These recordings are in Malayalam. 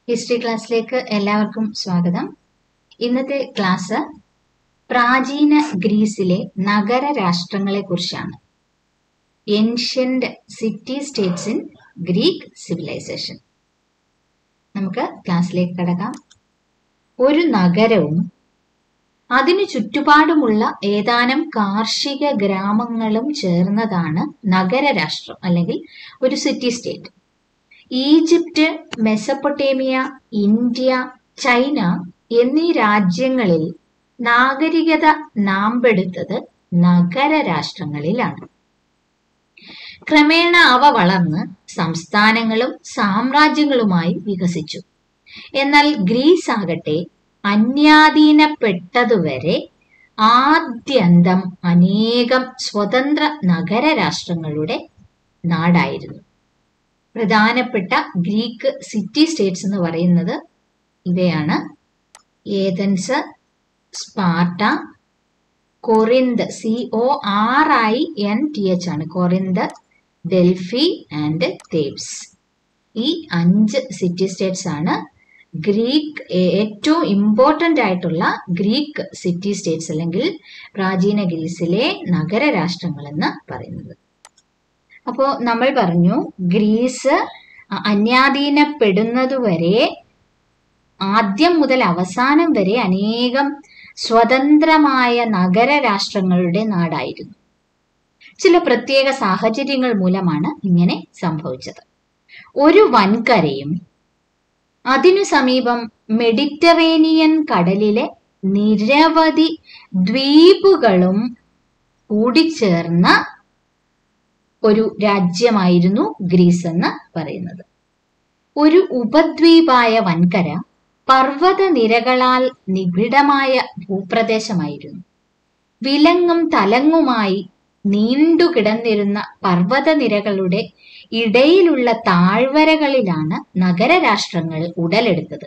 ഹിസ്റ്ററി ക്ലാസ്സിലേക്ക് എല്ലാവർക്കും സ്വാഗതം ഇന്നത്തെ ക്ലാസ് പ്രാചീന ഗ്രീസിലെ നഗര രാഷ്ട്രങ്ങളെ കുറിച്ചാണ് ancient city states in Greek civilisation നമുക്ക് ക്ലാസ്സിലേക്ക് കടക്കാം ഒരു നഗരവും അതിനു ചുറ്റുപാടുമുള്ള ഏതാനും കാർഷിക ഗ്രാമങ്ങളും ചേർന്നതാണ് നഗരരാഷ്ട്രം അല്ലെങ്കിൽ ഒരു city state Egypt Mesopotamia India China എന്നീ രാജ്യങ്ങളിൽ നാഗരികത നാമ്പെടുത്തത് നഗര രാഷ്ട്രങ്ങളിലാണ് ക്രമേണ അവ വളർന്ന് സംസ്ഥാനങ്ങളും സാമ്രാജ്യങ്ങളുമായി വികസിച്ചു എന്നാൽ ഗ്രീസ് ആകട്ടെ അന്യാധീനപ്പെട്ടതുവരെ ആദ്യന്തം അനേകം സ്വതന്ത്ര നഗര രാഷ്ട്രങ്ങളുടെ നാടായിരുന്നു പ്രധാനപ്പെട്ട ഗ്രീക്ക് സിറ്റി സ്റ്റേറ്റ്സ് എന്ന് പറയുന്നത് ഇവയാണ് Athens Sparta Corinth C O R I N T H ആണ് കൊറിന്ത് ഡെൽഫി ആൻഡ് തേബ്സ് ഈ അഞ്ച് സിറ്റി സ്റ്റേറ്റ്സ് ആണ് ഗ്രീക്ക് ഏറ്റവും ഇമ്പോർട്ടൻ്റ് ആയിട്ടുള്ള ഗ്രീക്ക് സിറ്റി സ്റ്റേറ്റ്സ് അല്ലെങ്കിൽ പ്രാചീന ഗ്രീസിലെ നഗര രാഷ്ട്രങ്ങൾ എന്ന് പറയുന്നത് അപ്പോൾ നമ്മൾ പറഞ്ഞു ഗ്രീസ് അന്യാധീനപ്പെടുന്നതുവരെ ആദ്യം മുതൽ അവസാനം വരെ അനേകം സ്വതന്ത്രമായ നഗര രാഷ്ട്രങ്ങളുടെ നാടായിരുന്നു ചില പ്രത്യേക സാഹചര്യങ്ങൾ മൂലമാണ് ഇങ്ങനെ സംഭവിച്ചത് ഒരു വൻകരയും അതിനു സമീപം മെഡിറ്ററേനിയൻ കടലിലെ നിരവധി ദ്വീപുകളും കൂടിച്ചേർന്ന ഒരു രാജ്യമായിരുന്നു ഗ്രീസ് എന്ന് പറയുന്നത് ഒരു ഉപദ്വീപായ വൻകര പർവ്വത നിരകളാൽ നിബിഡമായ ഭൂപ്രദേശമായിരുന്നു വിലങ്ങും തലങ്ങുമായി നീണ്ടുകിടന്നിരുന്ന പർവ്വതനിരകളുടെ ഇടയിലുള്ള താഴ്വരകളിലാണ് നഗരരാഷ്ട്രങ്ങൾ ഉടലെടുത്തത്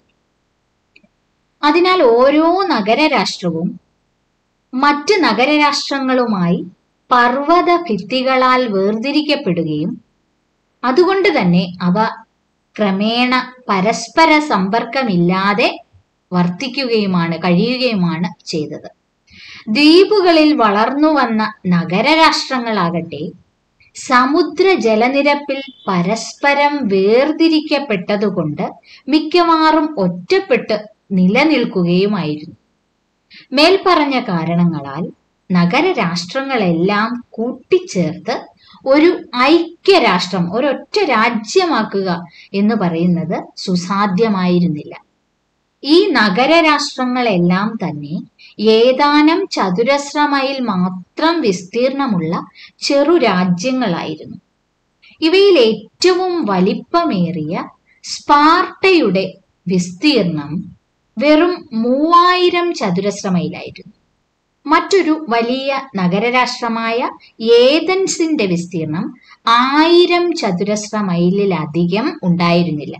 അതിനാൽ ഓരോ നഗരരാഷ്ട്രവും മറ്റ് നഗരരാഷ്ട്രങ്ങളുമായി പർവ്വത ഭിത്തികളാൽ വേർതിരിക്കപ്പെടുകയും അതുകൊണ്ട് തന്നെ അവ ക്രമേണ പരസ്പര സമ്പർക്കമില്ലാതെ വർത്തിക്കുകയുമാണ് കഴിയുകയുമാണ് ചെയ്തത് ദ്വീപുകളിൽ വളർന്നു വന്ന നഗരരാഷ്ട്രങ്ങളാകട്ടെ സമുദ്ര ജലനിരപ്പിൽ പരസ്പരം വേർതിരിക്കപ്പെട്ടതുകൊണ്ട് മിക്കവാറും ഒറ്റപ്പെട്ട് നിലനിൽക്കുകയുമായിരുന്നു മേൽപ്പറഞ്ഞ കാരണങ്ങളാൽ നഗരരാഷ്ട്രങ്ങളെല്ലാം കൂട്ടിച്ചേർത്ത് ഒരു ഐക്യരാഷ്ട്രം ഒരൊറ്റ രാജ്യമാക്കുക എന്ന് പറയുന്നത് സുസാധ്യമായിരുന്നില്ല ഈ നഗരരാഷ്ട്രങ്ങളെല്ലാം തന്നെ ഏതാനും ചതുരശ്ര മൈൽ മാത്രം വിസ്തീർണമുള്ള ചെറു രാജ്യങ്ങളായിരുന്നു ഇവയിൽ ഏറ്റവും വലിപ്പമേറിയ സ്പാർട്ടയുടെ വിസ്തീർണം വെറും മൂവായിരം ചതുരശ്ര മൈലായിരുന്നു മറ്റൊരു വലിയ നഗരരാഷ്ട്രമായ ഏതൻസിന്റെ വിസ്തീർണം ആയിരം ചതുരശ്ര മൈലിലധികം ഉണ്ടായിരുന്നില്ല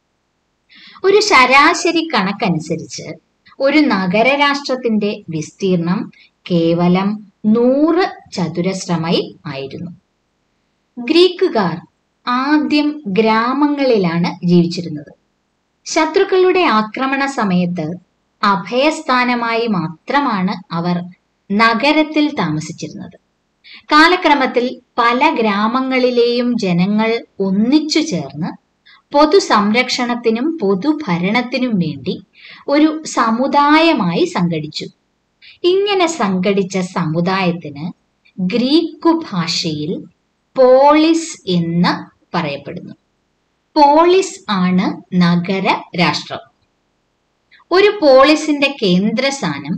ഒരു ശരാശരി കണക്കനുസരിച്ച് ഒരു നഗരരാഷ്ട്രത്തിന്റെ വിസ്തീർണം കേവലം നൂറ് ചതുരശ്ര മൈൽ ആയിരുന്നു ഗ്രീക്കുകാർ ആദ്യം ഗ്രാമങ്ങളിലാണ് ജീവിച്ചിരുന്നത് ശത്രുക്കളുടെ ആക്രമണ സമയത്ത് അഭയസ്ഥാനമായി മാത്രമാണ് അവർ നഗരത്തിൽ താമസിച്ചിരുന്നത് കാലക്രമത്തിൽ പല ഗ്രാമങ്ങളിലെയും ജനങ്ങൾ ഒന്നിച്ചു ചേർന്ന് പൊതു സംരക്ഷണത്തിനും പൊതുഭരണത്തിനും വേണ്ടി ഒരു സമുദായമായി സംഘടിച്ചു ഇങ്ങനെ സംഘടിച്ച സമുദായത്തിന് ഗ്രീക്കു ഭാഷയിൽ പോളിസ് എന്ന് പറയപ്പെടുന്നു പോളിസ് ആണ് നഗര രാഷ്ട്രം ഒരു പോളിസിന്റെ കേന്ദ്രസ്ഥാനം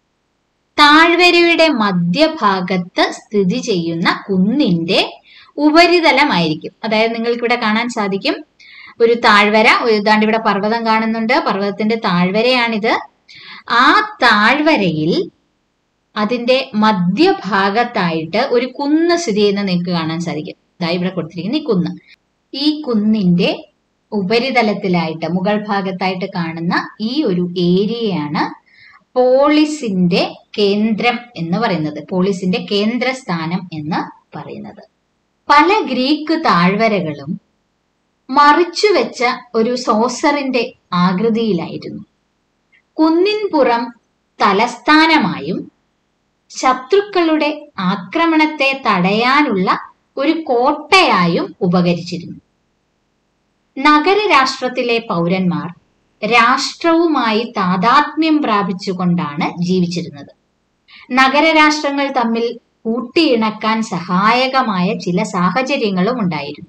താഴ്വരയുടെ മധ്യഭാഗത്ത് സ്ഥിതി ചെയ്യുന്ന കുന്നിന്റെ ഉപരിതലമായിരിക്കും അതായത് നിങ്ങൾക്ക് ഇവിടെ കാണാൻ സാധിക്കും ഒരു താഴ്വര ഏതാണ്ട് ഇവിടെ പർവ്വതം കാണുന്നുണ്ട് പർവ്വതത്തിന്റെ താഴ്വരയാണിത് ആ താഴ്വരയിൽ അതിന്റെ മധ്യഭാഗത്തായിട്ട് ഒരു കുന്ന് സ്ഥിതി ചെയ്യുന്ന നിങ്ങൾക്ക് കാണാൻ സാധിക്കും ഇതാ ഇവിടെ കൊടുത്തിരിക്കുന്ന ഈ കുന്ന് ഈ കുന്നിന്റെ ഉപരിതലത്തിലായിട്ട് മുകൾ ഭാഗത്തായിട്ട് കാണുന്ന ഈ ഒരു ഏരിയയാണ് പോളിസിന്റെ കേന്ദ്രം എന്ന് പറയുന്നത് പോളിസിന്റെ കേന്ദ്രസ്ഥാനം എന്ന് പറയുന്നത് പല ഗ്രീക്ക് താഴ്വരകളും മറിച്ചുവെച്ച ഒരു സോസറിന്റെ ആകൃതിയിലായിരുന്നു കുന്നിൻപുറം തലസ്ഥാനമായും ശത്രുക്കളുടെ ആക്രമണത്തെ തടയാനുള്ള ഒരു കോട്ടയായും ഉപകരിച്ചിരുന്നു നഗരരാഷ്ട്രത്തിലെ പൗരന്മാർ രാഷ്ട്രവുമായി താതാത്മ്യം പ്രാപിച്ചുകൊണ്ടാണ് ജീവിച്ചിരുന്നത് നഗരരാഷ്ട്രങ്ങൾ തമ്മിൽ കൂട്ടിയിണക്കാൻ സഹായകമായ ചില സാഹചര്യങ്ങളും ഉണ്ടായിരുന്നു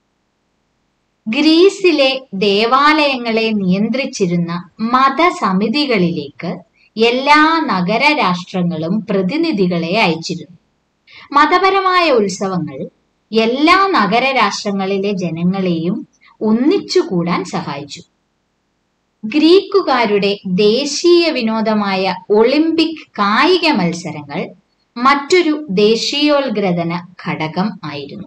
ഗ്രീസിലെ ദേവാലയങ്ങളെ നിയന്ത്രിച്ചിരുന്ന മതസമിതികളിലേക്ക് എല്ലാ നഗരരാഷ്ട്രങ്ങളും പ്രതിനിധികളെ അയച്ചിരുന്നു മതപരമായ ഉത്സവങ്ങൾ എല്ലാ നഗരരാഷ്ട്രങ്ങളിലെ ജനങ്ങളെയും ഒന്നിച്ചുകൂടാൻ സഹായിച്ചു ഗ്രീക്കുകാരുടെ ദേശീയ വിനോദമായ ഒളിമ്പിക് കായിക മത്സരങ്ങൾ മറ്റൊരു ദേശീയോത്ഗ്രഥന ഘടകം ആയിരുന്നു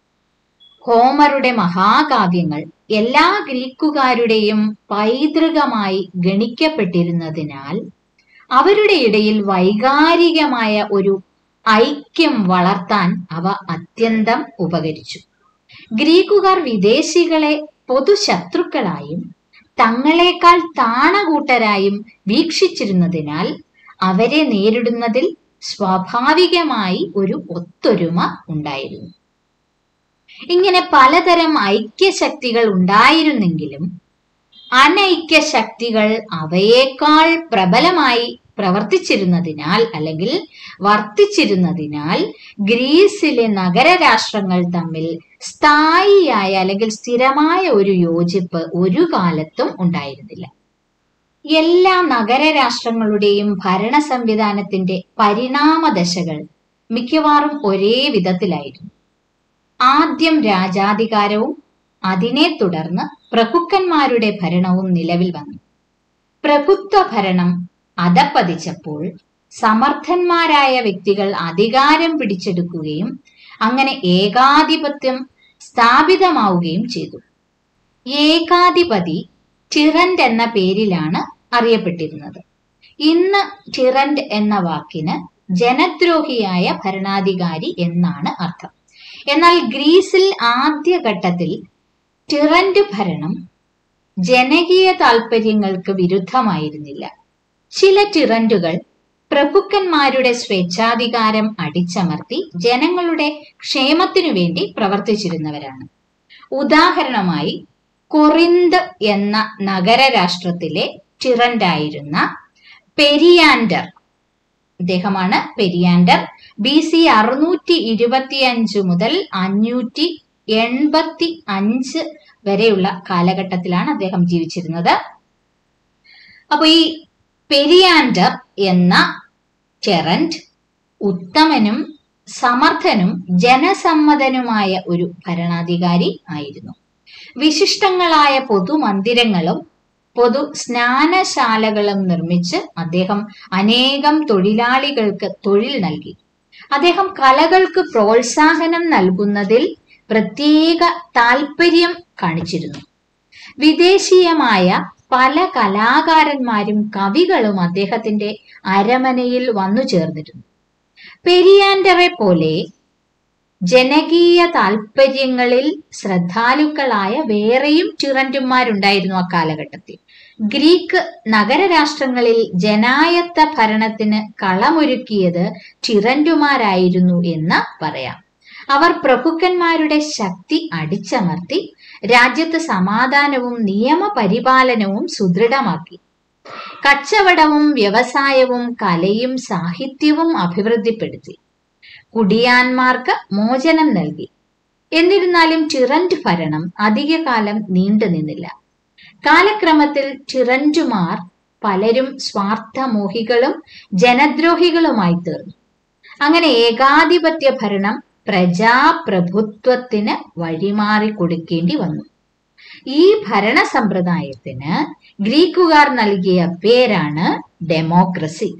ഹോമറുടെ മഹാകാവ്യങ്ങൾ എല്ലാ ഗ്രീക്കുകാരുടെയും പൈതൃകമായി ഗണിക്കപ്പെട്ടിരുന്നതിനാൽ അവരുടെ ഇടയിൽ വൈകാരികമായ ഒരു ഐക്യം വളർത്താൻ അവ അത്യന്തം ഉപകരിച്ചു ഗ്രീക്കുകാർ വിദേശികളെ പൊതുശത്രുക്കളായും തങ്ങളെക്കാൾ താണകൂട്ടരായും വീക്ഷിച്ചിരുന്നതിനാൽ അവരെ നേരിടുന്നതിൽ സ്വാഭാവികമായി ഒരു ഒത്തൊരുമ ഉണ്ടായിരുന്നു ഇങ്ങനെ പലതരം ഐക്യശക്തികൾ ഉണ്ടായിരുന്നെങ്കിലും അനൈക്യ ശക്തികൾ അവയേക്കാൾ പ്രബലമായി പ്രവർത്തിച്ചിരുന്നതിനാൽ അല്ലെങ്കിൽ വർത്തിച്ചിരുന്നതിനാൽ ഗ്രീസിലെ നഗരരാഷ്ട്രങ്ങൾ തമ്മിൽ സ്ഥായിയായ അല്ലെങ്കിൽ സ്ഥിരമായ ഒരു യോജിപ്പ് ഒരു കാലത്തും ഉണ്ടായിരുന്നില്ല എല്ലാ നഗരരാഷ്ട്രങ്ങളുടെയും ഭരണ സംവിധാനത്തിന്റെ പരിണാമദശകൾ മിക്കവാറും ഒരേ വിധത്തിലായിരുന്നു ആദ്യം രാജാധികാരവും അതിനെ തുടർന്ന് പ്രഭുക്കന്മാരുടെ ഭരണവും നിലവിൽ വന്നു പ്രഭുത്വ ഭരണം അധപ്പതിച്ചപ്പോൾ സമർത്ഥന്മാരായ വ്യക്തികൾ അധികാരം പിടിച്ചെടുക്കുകയും അങ്ങനെ ഏകാധിപത്യം സ്ഥാപിതമാവുകയും ചെയ്തു ഏകാധിപതി ടിറന്റ് എന്ന പേരിലാണ് അറിയപ്പെട്ടിരുന്നത് ഇന്ന് ടിറന്റ് എന്ന വാക്കിന് ജനദ്രോഹിയായ ഭരണാധികാരി എന്നാണ് അർത്ഥം എന്നാൽ ഗ്രീസിൽ ആദ്യഘട്ടത്തിൽ ടിറന്റ് ഭരണം ജനകീയ താൽപര്യങ്ങൾക്ക് വിരുദ്ധമായിരുന്നില്ല ചില ടിറന്റുകൾ പ്രഭുക്കന്മാരുടെ സ്വേച്ഛാധികാരം അടിച്ചമർത്തി ജനങ്ങളുടെ ക്ഷേമത്തിനു വേണ്ടി പ്രവർത്തിച്ചിരുന്നവരാണ് ഉദാഹരണമായി കൊറിന്ത് എന്ന നഗരരാഷ്ട്രത്തിലെ ടിറന്റായിരുന്ന പെരിയാൻഡർ ഇദ്ദേഹമാണ് പെരിയാൻഡർ ബി സി അറുന്നൂറ്റി ഇരുപത്തിയഞ്ച് മുതൽ അഞ്ഞൂറ്റി എൺപത്തി അഞ്ച് വരെയുള്ള കാലഘട്ടത്തിലാണ് അദ്ദേഹം ജീവിച്ചിരുന്നത് അപ്പൊ ഈ പെരിയാൻഡർ എന്ന ടെറന്റ് ഉത്തമനും സമർത്ഥനും ജനസമ്മതനുമായ ഒരു ഭരണാധികാരി ആയിരുന്നു വിശിഷ്ടങ്ങളായ പൊതുമന്ദിരങ്ങളും പൊതു സ്നാനശാലകളും നിർമ്മിച്ച് അദ്ദേഹം അനേകം തൊഴിലാളികൾക്ക് തൊഴിൽ നൽകി അദ്ദേഹം കലകൾക്ക് പ്രോത്സാഹനം നൽകുന്നതിൽ പ്രത്യേക താല്പര്യം കാണിച്ചിരുന്നു വിദേശീയമായ പല കലാകാരന്മാരും കവികളും അദ്ദേഹത്തിന്റെ അരമനയിൽ വന്നു ചേർന്നിരുന്നു പെരിയാൻഡറെ പോലെ ജനകീയ താല്പര്യങ്ങളിൽ ശ്രദ്ധാലുക്കളായ വേറെയും ടിറന്റുമാരുണ്ടായിരുന്നു ആ കാലഘട്ടത്തിൽ ഗ്രീക്ക് നഗരരാഷ്ട്രങ്ങളിൽ ജനായത്ത ഭരണത്തിന് കളമൊരുക്കിയത് ടിറന്റുമാരായിരുന്നു എന്ന് പറയാം അവർ പ്രഭുക്കന്മാരുടെ ശക്തി അടിച്ചമർത്തി രാജ്യത്ത് സമാധാനവും നിയമപരിപാലനവും സുദൃഢമാക്കി കച്ചവടവും വ്യവസായവും കലയും സാഹിത്യവും അഭിവൃദ്ധിപ്പെടുത്തി കുടിയാന്മാർക്ക് മോചനം നൽകി എന്നിരുന്നാലും ടിറന്റ് ഭരണം അധികകാലം നീണ്ടുനിന്നില്ല കാലക്രമത്തിൽ ടിറന്റുമാർ പലരും സ്വാർത്ഥമോഹികളും ജനദ്രോഹികളുമായി തീർന്നു അങ്ങനെ ഏകാധിപത്യ ഭരണം പ്രജാപ്രഭുത്വത്തിന് വഴിമാറി കൊടുക്കേണ്ടി വന്നു ഈ ഭരണ സമ്പ്രദായത്തിന് ഗ്രീക്കുകാർ നൽകിയ പേരാണ് ഡെമോക്രസി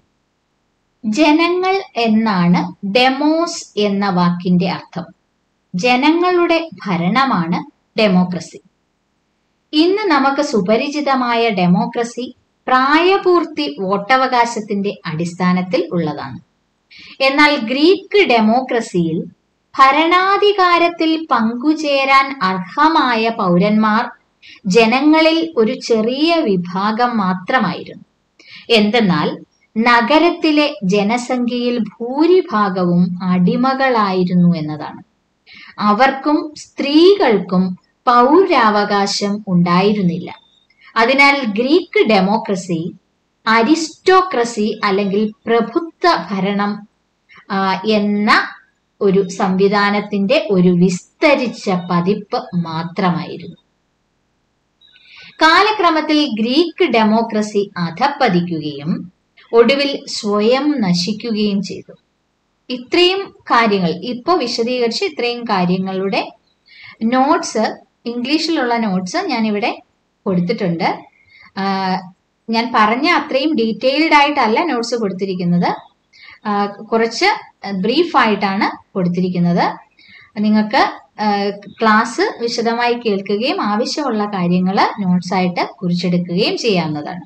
ജനങ്ങൾ എന്നാണ് ഡെമോസ് എന്ന വാക്കിന്റെ അർത്ഥം ജനങ്ങളുടെ ഭരണമാണ് ഡെമോക്രസി ഇന്ന് നമുക്ക് സുപരിചിതമായ ഡെമോക്രസി പ്രായപൂർത്തി വോട്ടവകാശത്തിന്റെ അടിസ്ഥാനത്തിൽ ഉള്ളതാണ് എന്നാൽ ഗ്രീക്ക് ഡെമോക്രസിയിൽ ഭരണാധികാരത്തിൽ പങ്കുചേരാൻ അർഹമായ പൗരന്മാർ ജനങ്ങളിൽ ഒരു ചെറിയ വിഭാഗം മാത്രമായിരുന്നു എന്തെന്നാൽ നഗരത്തിലെ ജനസംഖ്യയിൽ ഭൂരിഭാഗവും അടിമകളായിരുന്നു എന്നതാണ് അവർക്കും സ്ത്രീകൾക്കും പൗരാവകാശം ഉണ്ടായിരുന്നില്ല അതിനാൽ ഗ്രീക്ക് ഡെമോക്രസി അരിസ്റ്റോക്രസി അല്ലെങ്കിൽ പ്രഭുത്വ ഭരണം ആ, എന്ന ഒരു സംവിധാനത്തിന്റെ ഒരു വിസ്തരിച്ച പതിപ്പ് മാത്രമായിരുന്നു കാലക്രമത്തിൽ ഗ്രീക്ക് ഡെമോക്രസി അധപ്പതിക്കുകയും ഒടുവിൽ സ്വയം നശിക്കുകയും ചെയ്തു ഇത്രയും കാര്യങ്ങൾ ഇപ്പോൾ വിശദീകരിച്ച് ഇത്രയും കാര്യങ്ങളുടെ നോട്ട്സ് ഇംഗ്ലീഷിലുള്ള നോട്ട്സ് ഞാൻ ഇവിടെ കൊടുത്തിട്ടുണ്ട് ആ, ഞാൻ പറഞ്ഞ അത്രയും ഡീറ്റെയിൽഡ് ആയിട്ടല്ല നോട്ട്സ് കൊടുത്തിരിക്കുന്നത് ആ, കുറച്ച് ബ്രീഫ് ആയിട്ടാണ് കൊടുത്തിരിക്കുന്നത് നിങ്ങൾക്ക് ക്ലാസ് വിശദമായി കേൾക്കുകയും ആവശ്യമുള്ള കാര്യങ്ങൾ നോട്ട്സ് ആയിട്ട് കുറിച്ചെടുക്കുകയും ചെയ്യാവുന്നതാണ്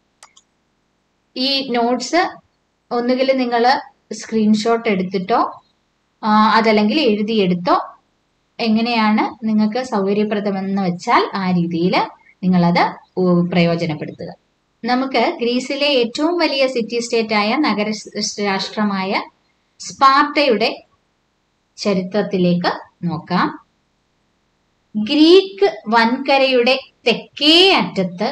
ഈ നോട്ട്സ് ഒന്നുകിൽ നിങ്ങൾ സ്ക്രീൻഷോട്ട് എടുത്തിട്ടോ ആ, അതല്ലെങ്കിൽ എഴുതിയെടുത്തോ എങ്ങനെയാണ് നിങ്ങൾക്ക് സൗകര്യപ്രദമെന്ന് വെച്ചാൽ ആ രീതിയിൽ നിങ്ങളത് ഉ- പ്രയോജനപ്പെടുത്തുക നമുക്ക് ഗ്രീസിലെ ഏറ്റവും വലിയ സിറ്റി സ്റ്റേറ്റായ നഗര സ് രാഷ്ട്രമായ സ്പാർട്ടയുടെ ചരിത്രത്തിലേക്ക് നോക്കാം ഗ്രീക്ക് വൻകരയുടെ തെക്കേ അറ്റത്ത്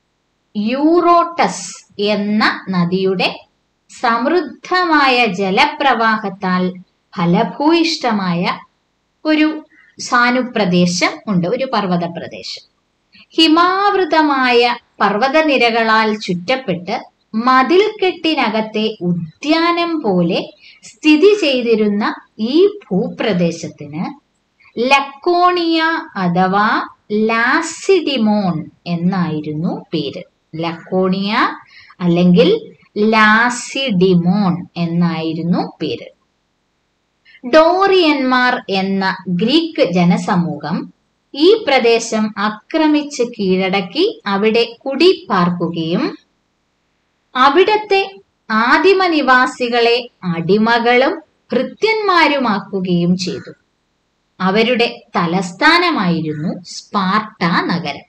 യൂറോട്ടസ് എന്ന നദിയുടെ സമൃദ്ധമായ ജലപ്രവാഹത്താൽ ഫലഭൂയിഷ്ടമായ ഒരു സാനുപ്രദേശം ഉണ്ട് ഒരു പർവ്വത പ്രദേശം ഹിമാവൃതമായ പർവ്വതനിരകളാൽ ചുറ്റപ്പെട്ട് മതിൽക്കെട്ടിനകത്തെ ഉദ്യാനം പോലെ സ്ഥിതി ചെയ്തിരുന്ന ഈ ഭൂപ്രദേശത്തിന് ലക്കോണിയ അഥവാ ലാസിഡിമോൺ എന്നായിരുന്നു പേര് ലക്കോണിയ അല്ലെങ്കിൽ ലാസിഡിമോൺ എന്നായിരുന്നു പേര് ഡോറിയന്മാർ എന്ന ഗ്രീക്ക് ജനസമൂഹം ഈ പ്രദേശം ആക്രമിച്ച് കീഴടക്കി അവിടെ കുടിപാർക്കുകയും അവിടത്തെ ആദിമ നിവാസികളെ അടിമകളും ഭൃത്യന്മാരുമാക്കുകയും ചെയ്തു അവരുടെ തലസ്ഥാനമായിരുന്നു സ്പാർട്ട നഗരം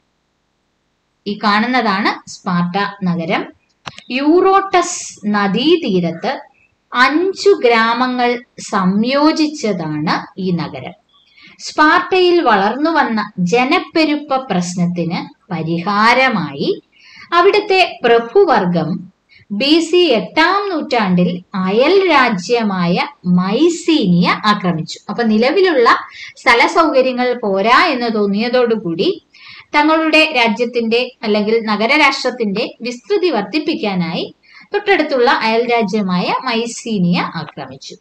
ഈ കാണുന്നതാണ് സ്പാർട്ട നഗരം യൂറോട്ടസ് നദീതീരത്ത് അഞ്ചു ഗ്രാമങ്ങൾ സംയോജിച്ചതാണ് ഈ നഗരം സ്പാർട്ടയിൽ വളർന്നു വന്ന ജനപ്പെരുപ്പ പ്രശ്നത്തിന് പരിഹാരമായി അവിടുത്തെ പ്രഭുവർഗം ബി സി എട്ടാം നൂറ്റാണ്ടിൽ അയൽ രാജ്യമായ മൈസീനിയ ആക്രമിച്ചു അപ്പൊ നിലവിലുള്ള സ്ഥല സൗകര്യങ്ങൾ പോരാ എന്ന് തോന്നിയതോടുകൂടി തങ്ങളുടെ രാജ്യത്തിന്റെ അല്ലെങ്കിൽ നഗരരാഷ്ട്രത്തിന്റെ വിസ്തൃതി വർദ്ധിപ്പിക്കാനായി തൊട്ടടുത്തുള്ള അയൽ രാജ്യമായ മൈസീനിയ ആക്രമിച്ചു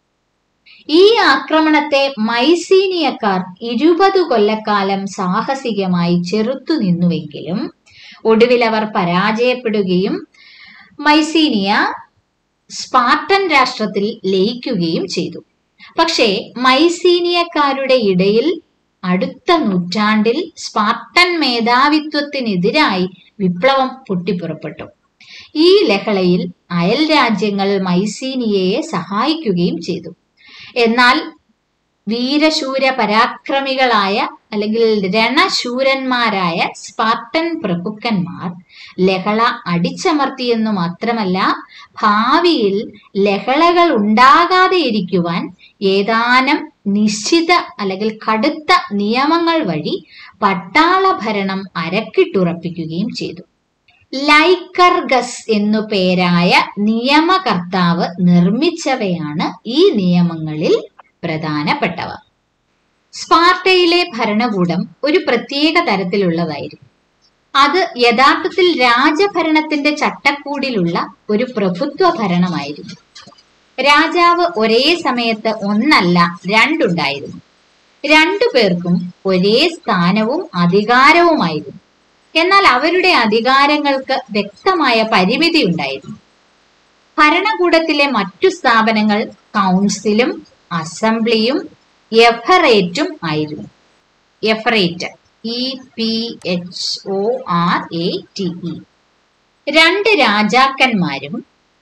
ഈ ആക്രമണത്തെ മൈസീനിയക്കാർ ഇരുപത് കൊല്ലക്കാലം സാഹസികമായി ചെറുത്തു നിന്നുവെങ്കിലും ഒടുവിൽ അവർ പരാജയപ്പെടുകയും മൈസീനിയ സ്പാർട്ടൻ രാഷ്ട്രത്തിൽ ലയിക്കുകയും ചെയ്തു പക്ഷേ മൈസീനിയക്കാരുടെ ഇടയിൽ അടുത്ത നൂറ്റാണ്ടിൽ സ്പാർട്ടൻ മേധാവിത്വത്തിനെതിരായി വിപ്ലവം പൊട്ടിപ്പുറപ്പെട്ടു ഈ ലഹളയിൽ അയൽ രാജ്യങ്ങൾ മൈസീനിയയെ സഹായിക്കുകയും ചെയ്തു എന്നാൽ വീരശൂര പരാക്രമികളായ അല്ലെങ്കിൽ രണശൂരന്മാരായ സ്പാർട്ടൻ പ്രഭുക്കന്മാർ ലഹള അടിച്ചമർത്തിയെന്നു മാത്രമല്ല ഭാവിയിൽ ലഹളകൾ ഉണ്ടാകാതെ ഇരിക്കുവാൻ ഏതാനും നിശ്ചിത അല്ലെങ്കിൽ കടുത്ത നിയമങ്ങൾ വഴി പട്ടാള ഭരണം അരക്കിട്ടുറപ്പിക്കുകയും ചെയ്തു ലൈക്കർഗസ് എന്നു പേരായ നിയമകർത്താവ് നിർമ്മിച്ചവയാണ് ഈ നിയമങ്ങളിൽ പ്രധാനപ്പെട്ടവ സ്പാർട്ടയിലെ ഭരണകൂടം ഒരു പ്രത്യേക തരത്തിലുള്ളതായിരുന്നു അത് യഥാർത്ഥത്തിൽ രാജഭരണത്തിന്റെ ചട്ടക്കൂടിലുള്ള ഒരു പ്രഭുത്വ ഭരണമായിരുന്നു രാജാവ് ഒരേ സമയത്ത് ഒന്നല്ല രണ്ടുണ്ടായിരുന്നു രണ്ടു പേർക്കും ഒരേ സ്ഥാനവും അധികാരവുമായിരുന്നു എന്നാൽ അവരുടെ അധികാരങ്ങൾക്ക് വ്യക്തമായ പരിമിതി ഉണ്ടായിരുന്നു ഭരണകൂടത്തിലെ മറ്റു സ്ഥാപനങ്ങൾ കൗൺസിലും അസംബ്ലിയും എഫറേറ്റും ആയിരുന്നു ephorate E P H O R A T E രണ്ട് രാജാക്കന്മാരും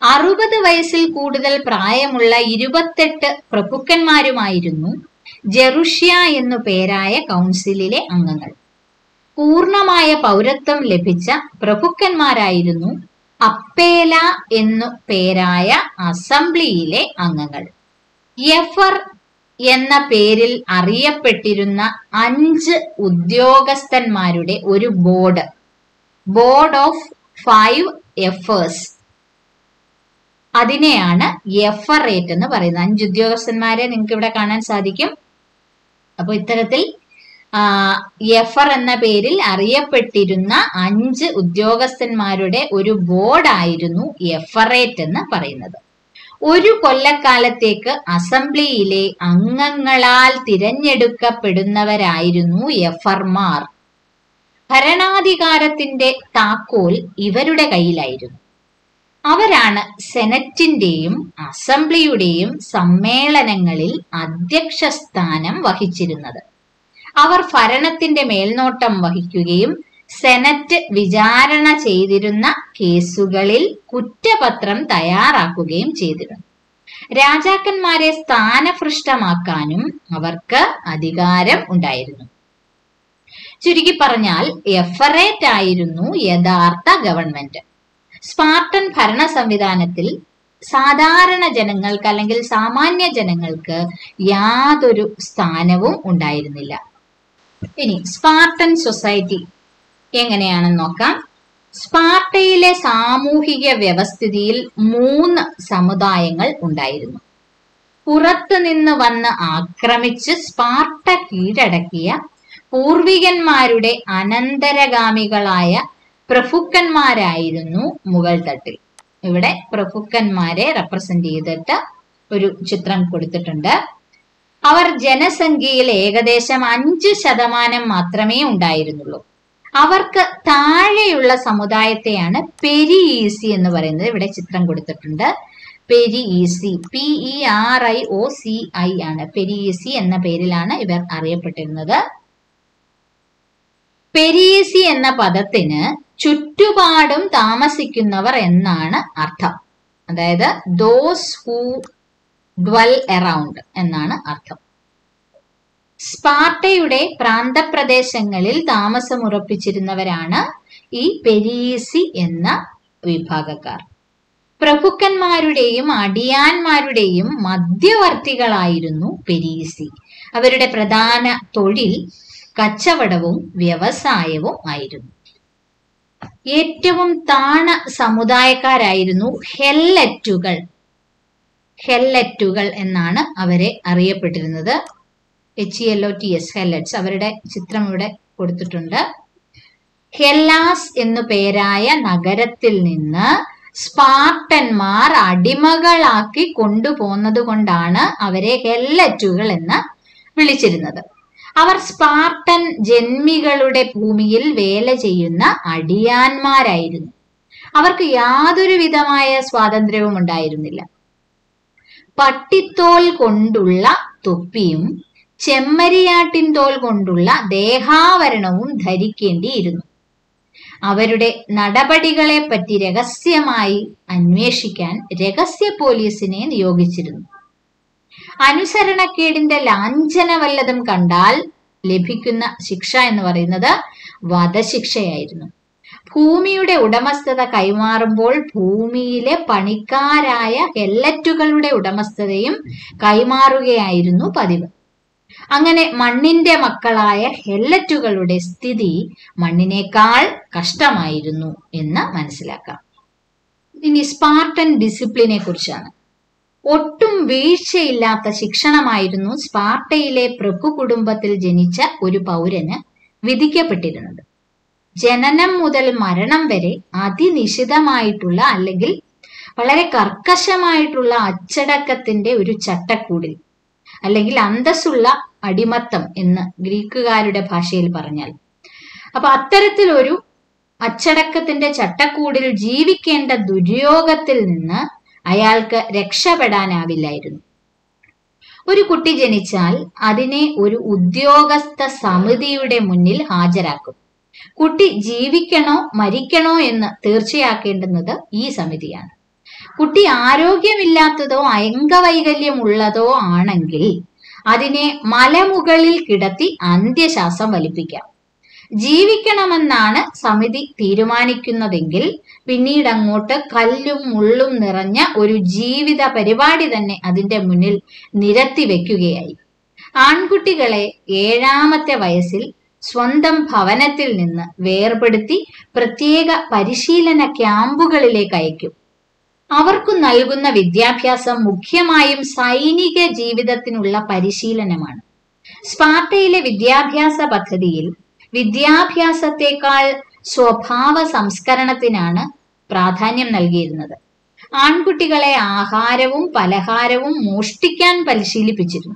അറുപത് വയസ്സിൽ കൂടുതൽ പ്രായമുള്ള ഇരുപത്തെട്ട് പ്രഭുക്കന്മാരുമായിരുന്നു ജെറുഷ്യ എന്നു പേരായ കൗൺസിലിലെ അംഗങ്ങൾ പൂർണമായ പൗരത്വം ലഭിച്ച പ്രഭുക്കന്മാരായിരുന്നു അപ്പേല എന്നു പേരായ അസംബ്ലിയിലെ അംഗങ്ങൾ യഫർ എന്ന പേരിൽ അറിയപ്പെട്ടിരുന്ന അഞ്ച് ഉദ്യോഗസ്ഥന്മാരുടെ ഒരു board board of five ephors അതിനെയാണ് എഫറേറ്റ് എന്ന് പറയുന്നത് അഞ്ച് ഉദ്യോഗസ്ഥന്മാരെ നിങ്ങൾക്ക് ഇവിടെ കാണാൻ സാധിക്കും അപ്പൊ ഇത്തരത്തിൽ എഫർ എന്ന പേരിൽ അറിയപ്പെട്ടിരുന്ന അഞ്ച് ഉദ്യോഗസ്ഥന്മാരുടെ ഒരു ബോർഡായിരുന്നു എഫറേറ്റ് എന്ന് പറയുന്നത് ഒരു കൊല്ലക്കാലത്തേക്ക് അസംബ്ലിയിലെ അംഗങ്ങളാൽ തിരഞ്ഞെടുക്കപ്പെടുന്നവരായിരുന്നു എഫർമാർ ഭരണാധികാരത്തിന്റെ താക്കോൽ ഇവരുടെ കയ്യിലായിരുന്നു അവരാണ് സെനറ്റിന്റെയും അസംബ്ലിയുടെയും സമ്മേളനങ്ങളിൽ അധ്യക്ഷ സ്ഥാനം വഹിച്ചിരുന്നത് അവർ ഭരണത്തിന്റെ മേൽനോട്ടം വഹിക്കുകയും സെനറ്റ് വിചാരണ ചെയ്തിരുന്ന കേസുകളിൽ കുറ്റപത്രം തയ്യാറാക്കുകയും ചെയ്തിരുന്നു രാജാക്കന്മാരെ സ്ഥാനഭൃഷ്ടമാക്കാനും അവർക്ക് അധികാരം ഉണ്ടായിരുന്നു ചുരുക്കി പറഞ്ഞാൽ എഫറേറ്റ് ആയിരുന്നു യഥാർത്ഥ ഗവൺമെന്റ് സ്പാർട്ടൻ ഭരണ സംവിധാനത്തിൽ സാധാരണ ജനങ്ങൾക്ക് അല്ലെങ്കിൽ സാമാന്യ ജനങ്ങൾക്ക് യാതൊരു സ്ഥാനവും ഉണ്ടായിരുന്നില്ല ഇനി സ്പാർട്ടൻ സൊസൈറ്റി എങ്ങനെയാണെന്ന് നോക്കാം സ്പാർട്ടയിലെ സാമൂഹിക വ്യവസ്ഥിതിയിൽ മൂന്ന് സമുദായങ്ങൾ ഉണ്ടായിരുന്നു പുറത്തു നിന്ന് വന്ന് ആക്രമിച്ച് സ്പാർട്ട കീഴടക്കിയ പൂർവികന്മാരുടെ അനന്തരഗാമികളായ പ്രഭുക്കന്മാരായിരുന്നു മുകൾ തട്ടിൽ ഇവിടെ പ്രഭുക്കന്മാരെ റെപ്രസെന്റ് ചെയ്തിട്ട് ഒരു ചിത്രം കൊടുത്തിട്ടുണ്ട് അവർ ജനസംഖ്യയിൽ ഏകദേശം അഞ്ച് ശതമാനം മാത്രമേ ഉണ്ടായിരുന്നുള്ളൂ അവർക്ക് താഴെയുള്ള സമുദായത്തെയാണ് പെരി ഈസി എന്ന് പറയുന്നത് ഇവിടെ ചിത്രം കൊടുത്തിട്ടുണ്ട് perioeci P E R I O C I ആണ് പെരി ഈസി എന്ന പേരിലാണ് ഇവർ അറിയപ്പെട്ടിരുന്നത് പെരീസി എന്ന പദത്തിന് ചുറ്റുപാടും താമസിക്കുന്നവർ എന്നാണ് അർത്ഥം അതായത് ദോസ് ഹൂ ഡ്വൽ എറൗണ്ട് എന്നാണ് അർത്ഥം സ്പാർട്ടയുടെ പ്രാന്തപ്രദേശങ്ങളിൽ താമസമുറപ്പിച്ചിരുന്നവരാണ് ഈ പെരീസി എന്ന വിഭാഗക്കാർ പ്രഭുക്കന്മാരുടെയും അടിയാന്മാരുടെയും മധ്യവർത്തികളായിരുന്നു പെരീസി അവരുടെ പ്രധാന തൊഴിൽ കച്ചവടവും വ്യവസായവും ആയിരുന്നു ഏറ്റവും താണ സമുദായക്കാരായിരുന്നു ഹെല്ലറ്റുകൾ ഹെല്ലറ്റുകൾ എന്നാണ് അവരെ അറിയപ്പെട്ടിരുന്നത് H L O T S helots അവരുടെ ചിത്രം ഇവിടെ കൊടുത്തിട്ടുണ്ട് ഹെല്ലാസ് എന്നു പേരായ നഗരത്തിൽ നിന്ന് സ്പാർട്ടന്മാർ അടിമകളാക്കി കൊണ്ടുപോകുന്നത് കൊണ്ടാണ് അവരെ ഹെല്ലറ്റുകൾ എന്ന് വിളിച്ചിരുന്നത് അവർ സ്പാർട്ടൻ ജന്മികളുടെ ഭൂമിയിൽ വേല ചെയ്യുന്ന അടിയാന്മാരായിരുന്നു അവർക്ക് യാതൊരു വിധമായ സ്വാതന്ത്ര്യവും ഉണ്ടായിരുന്നില്ല പട്ടിത്തോൽ കൊണ്ടുള്ള തൊപ്പിയും ചെമ്മരിയാട്ടിൻ തോൽ കൊണ്ടുള്ള ദേഹാവരണവും ധരിക്കേണ്ടിയിരുന്നു അവരുടെ നടപടികളെ പറ്റി രഹസ്യമായി അന്വേഷിക്കാൻ രഹസ്യ പോലീസിനെ നിയോഗിച്ചിരുന്നു അനുസരണക്കേടിന്റെ ലാഞ്ചന വല്ലതും കണ്ടാൽ ലഭിക്കുന്ന ശിക്ഷ എന്ന് പറയുന്നത് വധശിക്ഷയായിരുന്നു ഭൂമിയുടെ ഉടമസ്ഥത കൈമാറുമ്പോൾ ഭൂമിയിലെ പണിക്കാരായ ഹെല്ലറ്റുകളുടെ ഉടമസ്ഥതയും കൈമാറുകയായിരുന്നു പതിവ് അങ്ങനെ മണ്ണിന്റെ മക്കളായ ഹെല്ലറ്റുകളുടെ സ്ഥിതി മണ്ണിനേക്കാൾ കഷ്ടമായിരുന്നു എന്ന് മനസ്സിലാക്കാം ഇനി സ്പാർട്ടൻ ഡിസിപ്ലിനെ കുറിച്ചാണ് ഒട്ടും വീഴ്ചയില്ലാത്ത ശിക്ഷണമായിരുന്നു സ്പാർട്ടയിലെ പ്രഭു കുടുംബത്തിൽ ജനിച്ച ഒരു പൗരന് വിധിക്കപ്പെട്ടിരുന്നത് ജനനം മുതൽ മരണം വരെ അതിനിശിതമായിട്ടുള്ള അല്ലെങ്കിൽ വളരെ കർക്കശമായിട്ടുള്ള അച്ചടക്കത്തിന്റെ ഒരു ചട്ടക്കൂടിൽ അല്ലെങ്കിൽ അന്തസ്സുള്ള അടിമത്തം എന്ന് ഗ്രീക്കുകാരുടെ ഭാഷയിൽ പറഞ്ഞാൽ അപ്പൊ അത്തരത്തിലൊരു അച്ചടക്കത്തിന്റെ ചട്ടക്കൂടിൽ ജീവിക്കേണ്ട ദുര്യോഗത്തിൽ നിന്ന് അയാൾക്ക് രക്ഷപ്പെടാനാവില്ലായിരുന്നു ഒരു കുട്ടി ജനിച്ചാൽ അതിനെ ഒരു ഉദ്യോഗസ്ഥ സമിതിയുടെ മുന്നിൽ ഹാജരാക്കും കുട്ടി ജീവിക്കണോ മരിക്കണോ എന്ന് തീർച്ചയാക്കേണ്ടുന്നത് ഈ സമിതിയാണ് കുട്ടി ആരോഗ്യമില്ലാത്തതോ അംഗവൈകല്യമുള്ളതോ ആണെങ്കിൽ അതിനെ മലമുകളിൽ കിടത്തി അന്ത്യശ്വാസം വലിപ്പിക്കാം ജീവിക്കണമെന്നാണ് സമിതി തീരുമാനിക്കുന്നതെങ്കിൽ പിന്നീട് അങ്ങോട്ട് കല്ലും മുള്ളും നിറഞ്ഞ ഒരു ജീവിത പരിപാടി തന്നെ അതിന്റെ മുന്നിൽ നിരത്തി വെക്കുകയായി ആൺകുട്ടികളെ ഏഴാമത്തെ വയസ്സിൽ സ്വന്തം ഭവനത്തിൽ നിന്ന് വേർപെടുത്തി പ്രത്യേക പരിശീലന ക്യാമ്പുകളിലേക്ക് അയക്കും അവർക്ക് നൽകുന്ന വിദ്യാഭ്യാസം മുഖ്യമായും സൈനിക ജീവിതത്തിനുള്ള പരിശീലനമാണ് സ്പാർട്ടയിലെ വിദ്യാഭ്യാസ പദ്ധതിയിൽ വിദ്യാഭ്യാസത്തെക്കാൾ സ്വഭാവ സംസ്കരണത്തിനാണ് പ്രാധാന്യം നൽകിയിരുന്നത് ആൺകുട്ടികളെ ആഹാരവും പലഹാരവും മോഷ്ടിക്കാൻ പരിശീലിപ്പിച്ചിരുന്നു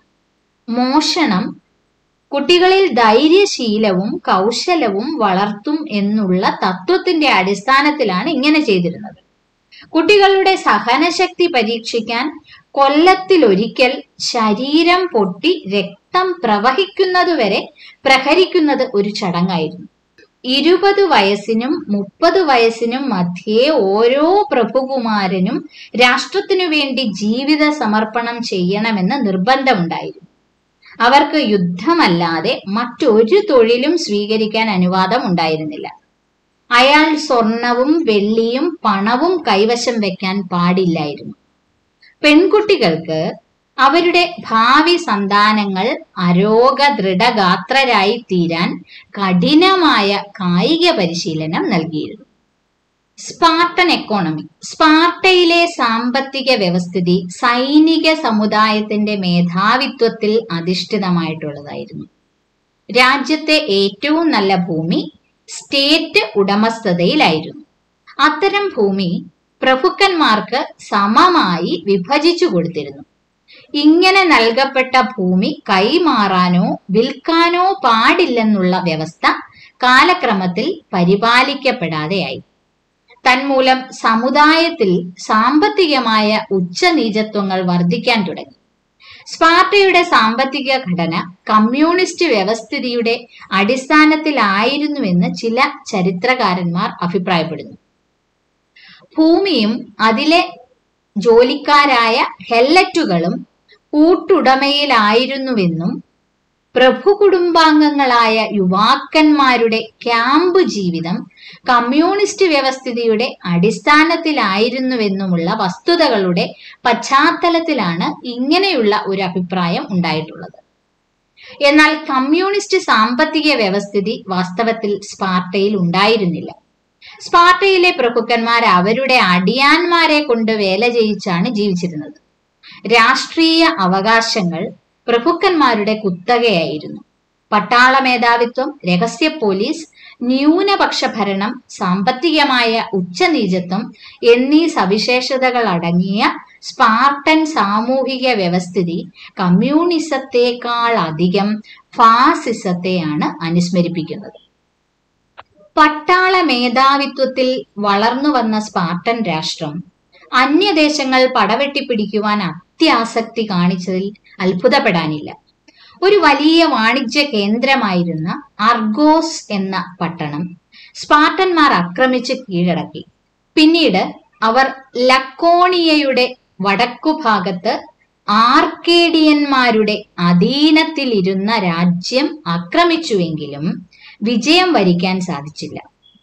മോഷണം കുട്ടികളിൽ ധൈര്യശീലവും കൗശലവും വളർത്തും എന്നുള്ള തത്വത്തിന്റെ അടിസ്ഥാനത്തിലാണ് ഇങ്ങനെ ചെയ്തിരുന്നത് കുട്ടികളുടെ സഹനശക്തി പരീക്ഷിക്കാൻ കൊല്ലത്തിലൊരിക്കൽ ശരീരം പൊട്ടി രക്തം പ്രവഹിക്കുന്നതുവരെ പ്രഹരിക്കുന്നത് ഒരു ചടങ്ങായിരുന്നു ഇരുപത് വയസ്സിനും മുപ്പത് വയസ്സിനും മധ്യേ ഓരോ പ്രഭുകുമാരനും രാഷ്ട്രത്തിനു വേണ്ടി ജീവിത സമർപ്പണം ചെയ്യണമെന്ന് നിർബന്ധമുണ്ടായിരുന്നു അവർക്ക് യുദ്ധമല്ലാതെ മറ്റൊരു തൊഴിലും സ്വീകരിക്കാൻ അനുവാദം ഉണ്ടായിരുന്നില്ല അയാൾ സ്വർണവും വെള്ളിയും പണവും കൈവശം വെക്കാൻ പാടില്ലായിരുന്നു പെൺകുട്ടികൾക്ക് അവരുടെ ഭാവി സന്താനങ്ങൾ അരോഗ ദൃഢഗാത്രരായി തീരാൻ കഠിനമായ കായിക പരിശീലനം നൽകിയിരുന്നു സ്പാർട്ടൻ എക്കോണമി സ്പാർട്ടയിലെ സാമ്പത്തിക വ്യവസ്ഥിതി സൈനിക സമുദായത്തിന്റെ മേധാവിത്വത്തിൽ അധിഷ്ഠിതമായിട്ടുള്ളതായിരുന്നു രാജ്യത്തെ ഏറ്റവും നല്ല ഭൂമി സ്റ്റേറ്റ് ഉടമസ്ഥതയിലായിരുന്നു അത്തരം ഭൂമി പ്രഭുക്കന്മാർക്ക് സമമായി വിഭജിച്ചു കൊടുത്തിരുന്നു ഇങ്ങനെ നൽകപ്പെട്ട ഭൂമി കൈമാറാനോ വിൽക്കാനോ പാടില്ലെന്നുള്ള വ്യവസ്ഥ കാലക്രമത്തിൽ പരിപാലിക്കപ്പെടാതെയായി തന്മൂലം സമുദായത്തിൽ സാമ്പത്തികമായ ഉച്ചനീചത്വങ്ങൾ വർദ്ധിക്കാൻ തുടങ്ങി സ്പാർട്ടയുടെ സാമ്പത്തിക ഘടന കമ്മ്യൂണിസ്റ്റ് വ്യവസ്ഥിതിയുടെ അടിസ്ഥാനത്തിലായിരുന്നുവെന്ന് ചില ചരിത്രകാരന്മാർ അഭിപ്രായപ്പെടുന്നു ഭൂമിയും അതിലെ ജോലിക്കാരായ ഹെല്ലറ്റുകളും കൂട്ടുടമയിലായിരുന്നുവെന്നും പ്രഭു കുടുംബാംഗങ്ങളായ യുവാക്കന്മാരുടെ ക്യാമ്പ് ജീവിതം കമ്മ്യൂണിസ്റ്റ് വ്യവസ്ഥിതിയുടെ അടിസ്ഥാനത്തിലായിരുന്നുവെന്നുമുള്ള വസ്തുതകളുടെ പശ്ചാത്തലത്തിലാണ് ഇങ്ങനെയുള്ള ഒരു അഭിപ്രായം ഉണ്ടായിട്ടുള്ളത് എന്നാൽ കമ്മ്യൂണിസ്റ്റ് സാമ്പത്തിക വ്യവസ്ഥിതി വാസ്തവത്തിൽ സ്പാർട്ടയിൽ ഉണ്ടായിരുന്നില്ല സ്പാർട്ടയിലെ പ്രഭുക്കന്മാർ അവരുടെ അടിയാന്മാരെ കൊണ്ട് വേല ചെയ്യിച്ചാണ് ജീവിച്ചിരുന്നത് രാഷ്ട്രീയ അവകാശങ്ങൾ പ്രഭുക്കന്മാരുടെ കുത്തകയായിരുന്നു പട്ടാള മേധാവിത്വം രഹസ്യ പോലീസ് ന്യൂനപക്ഷ ഭരണം സാമ്പത്തികമായ ഉച്ചനീചത്വം എന്നീ സവിശേഷതകൾ അടങ്ങിയ സ്പാർട്ടൻ സാമൂഹിക വ്യവസ്ഥിതി കമ്മ്യൂണിസത്തെക്കാൾ അധികം ഫാസിസത്തെയാണ് അനുസ്മരിപ്പിക്കുന്നത് പട്ടാള മേധാവിത്വത്തിൽ വളർന്നു വന്ന സ്പാർട്ടൻ രാഷ്ട്രം അന്യദേശങ്ങൾ പടവെട്ടിപ്പിടിക്കുവാൻ അത്യാസക്തി കാണിച്ചതിൽ അത്ഭുതപ്പെടാനില്ല ഒരു വലിയ വാണിജ്യ കേന്ദ്രമായിരുന്ന അർഗോസ് എന്ന പട്ടണം സ്പാർട്ടന്മാർ ആക്രമിച്ച് കീഴടക്കി പിന്നീട് അവർ ലക്കോണിയയുടെ വടക്കുഭാഗത്ത് ആർക്കേഡിയന്മാരുടെ അധീനത്തിലിരുന്ന രാജ്യം ആക്രമിച്ചുവെങ്കിലും വിജയം വരിക്കാൻ സാധിച്ചില്ല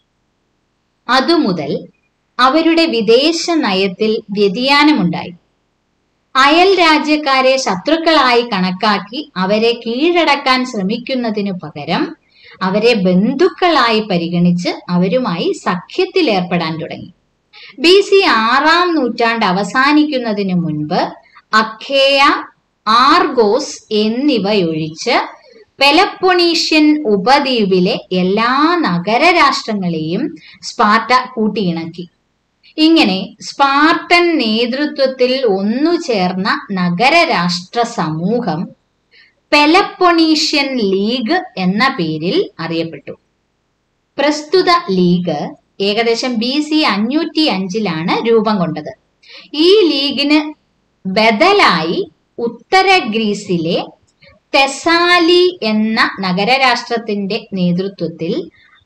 അതുമുതൽ അവരുടെ വിദേശ നയത്തിൽ വ്യതിയാനമുണ്ടായി അയൽ രാജ്യക്കാരെ ശത്രുക്കളായി കണക്കാക്കി അവരെ കീഴടക്കാൻ ശ്രമിക്കുന്നതിനു പകരം അവരെ ബന്ധുക്കളായി പരിഗണിച്ച് അവരുമായി സഖ്യത്തിൽ ഏർപ്പെടാൻ തുടങ്ങി ബി സി ആറാം നൂറ്റാണ്ട് അവസാനിക്കുന്നതിന് മുൻപ് അഖേയ ആർഗോസ് എന്നിവയൊഴിച്ച് പെലപ്പൊണീഷ്യൻ ഉപദ്വീപിലെ എല്ലാ നഗരരാഷ്ട്രങ്ങളെയും സ്പാർട്ട കൂട്ടിയിണക്കി ഇങ്ങനെ സ്പാർട്ടൻ നേതൃത്വത്തിൽ ഒന്നു ചേർന്ന നഗരരാഷ്ട്ര സമൂഹം പെലപ്പൊണീഷ്യൻ ലീഗ് എന്ന പേരിൽ അറിയപ്പെട്ടു പ്രസ്തുത ലീഗ് ഏകദേശം ബി സി അഞ്ഞൂറ്റി അഞ്ചിലാണ് രൂപം കൊണ്ടത് ഈ ലീഗിന് ബദലായി ഉത്തര ഗ്രീസിലെ തെസാലി എന്ന നഗരരാഷ്ട്രത്തിന്റെ നേതൃത്വത്തിൽ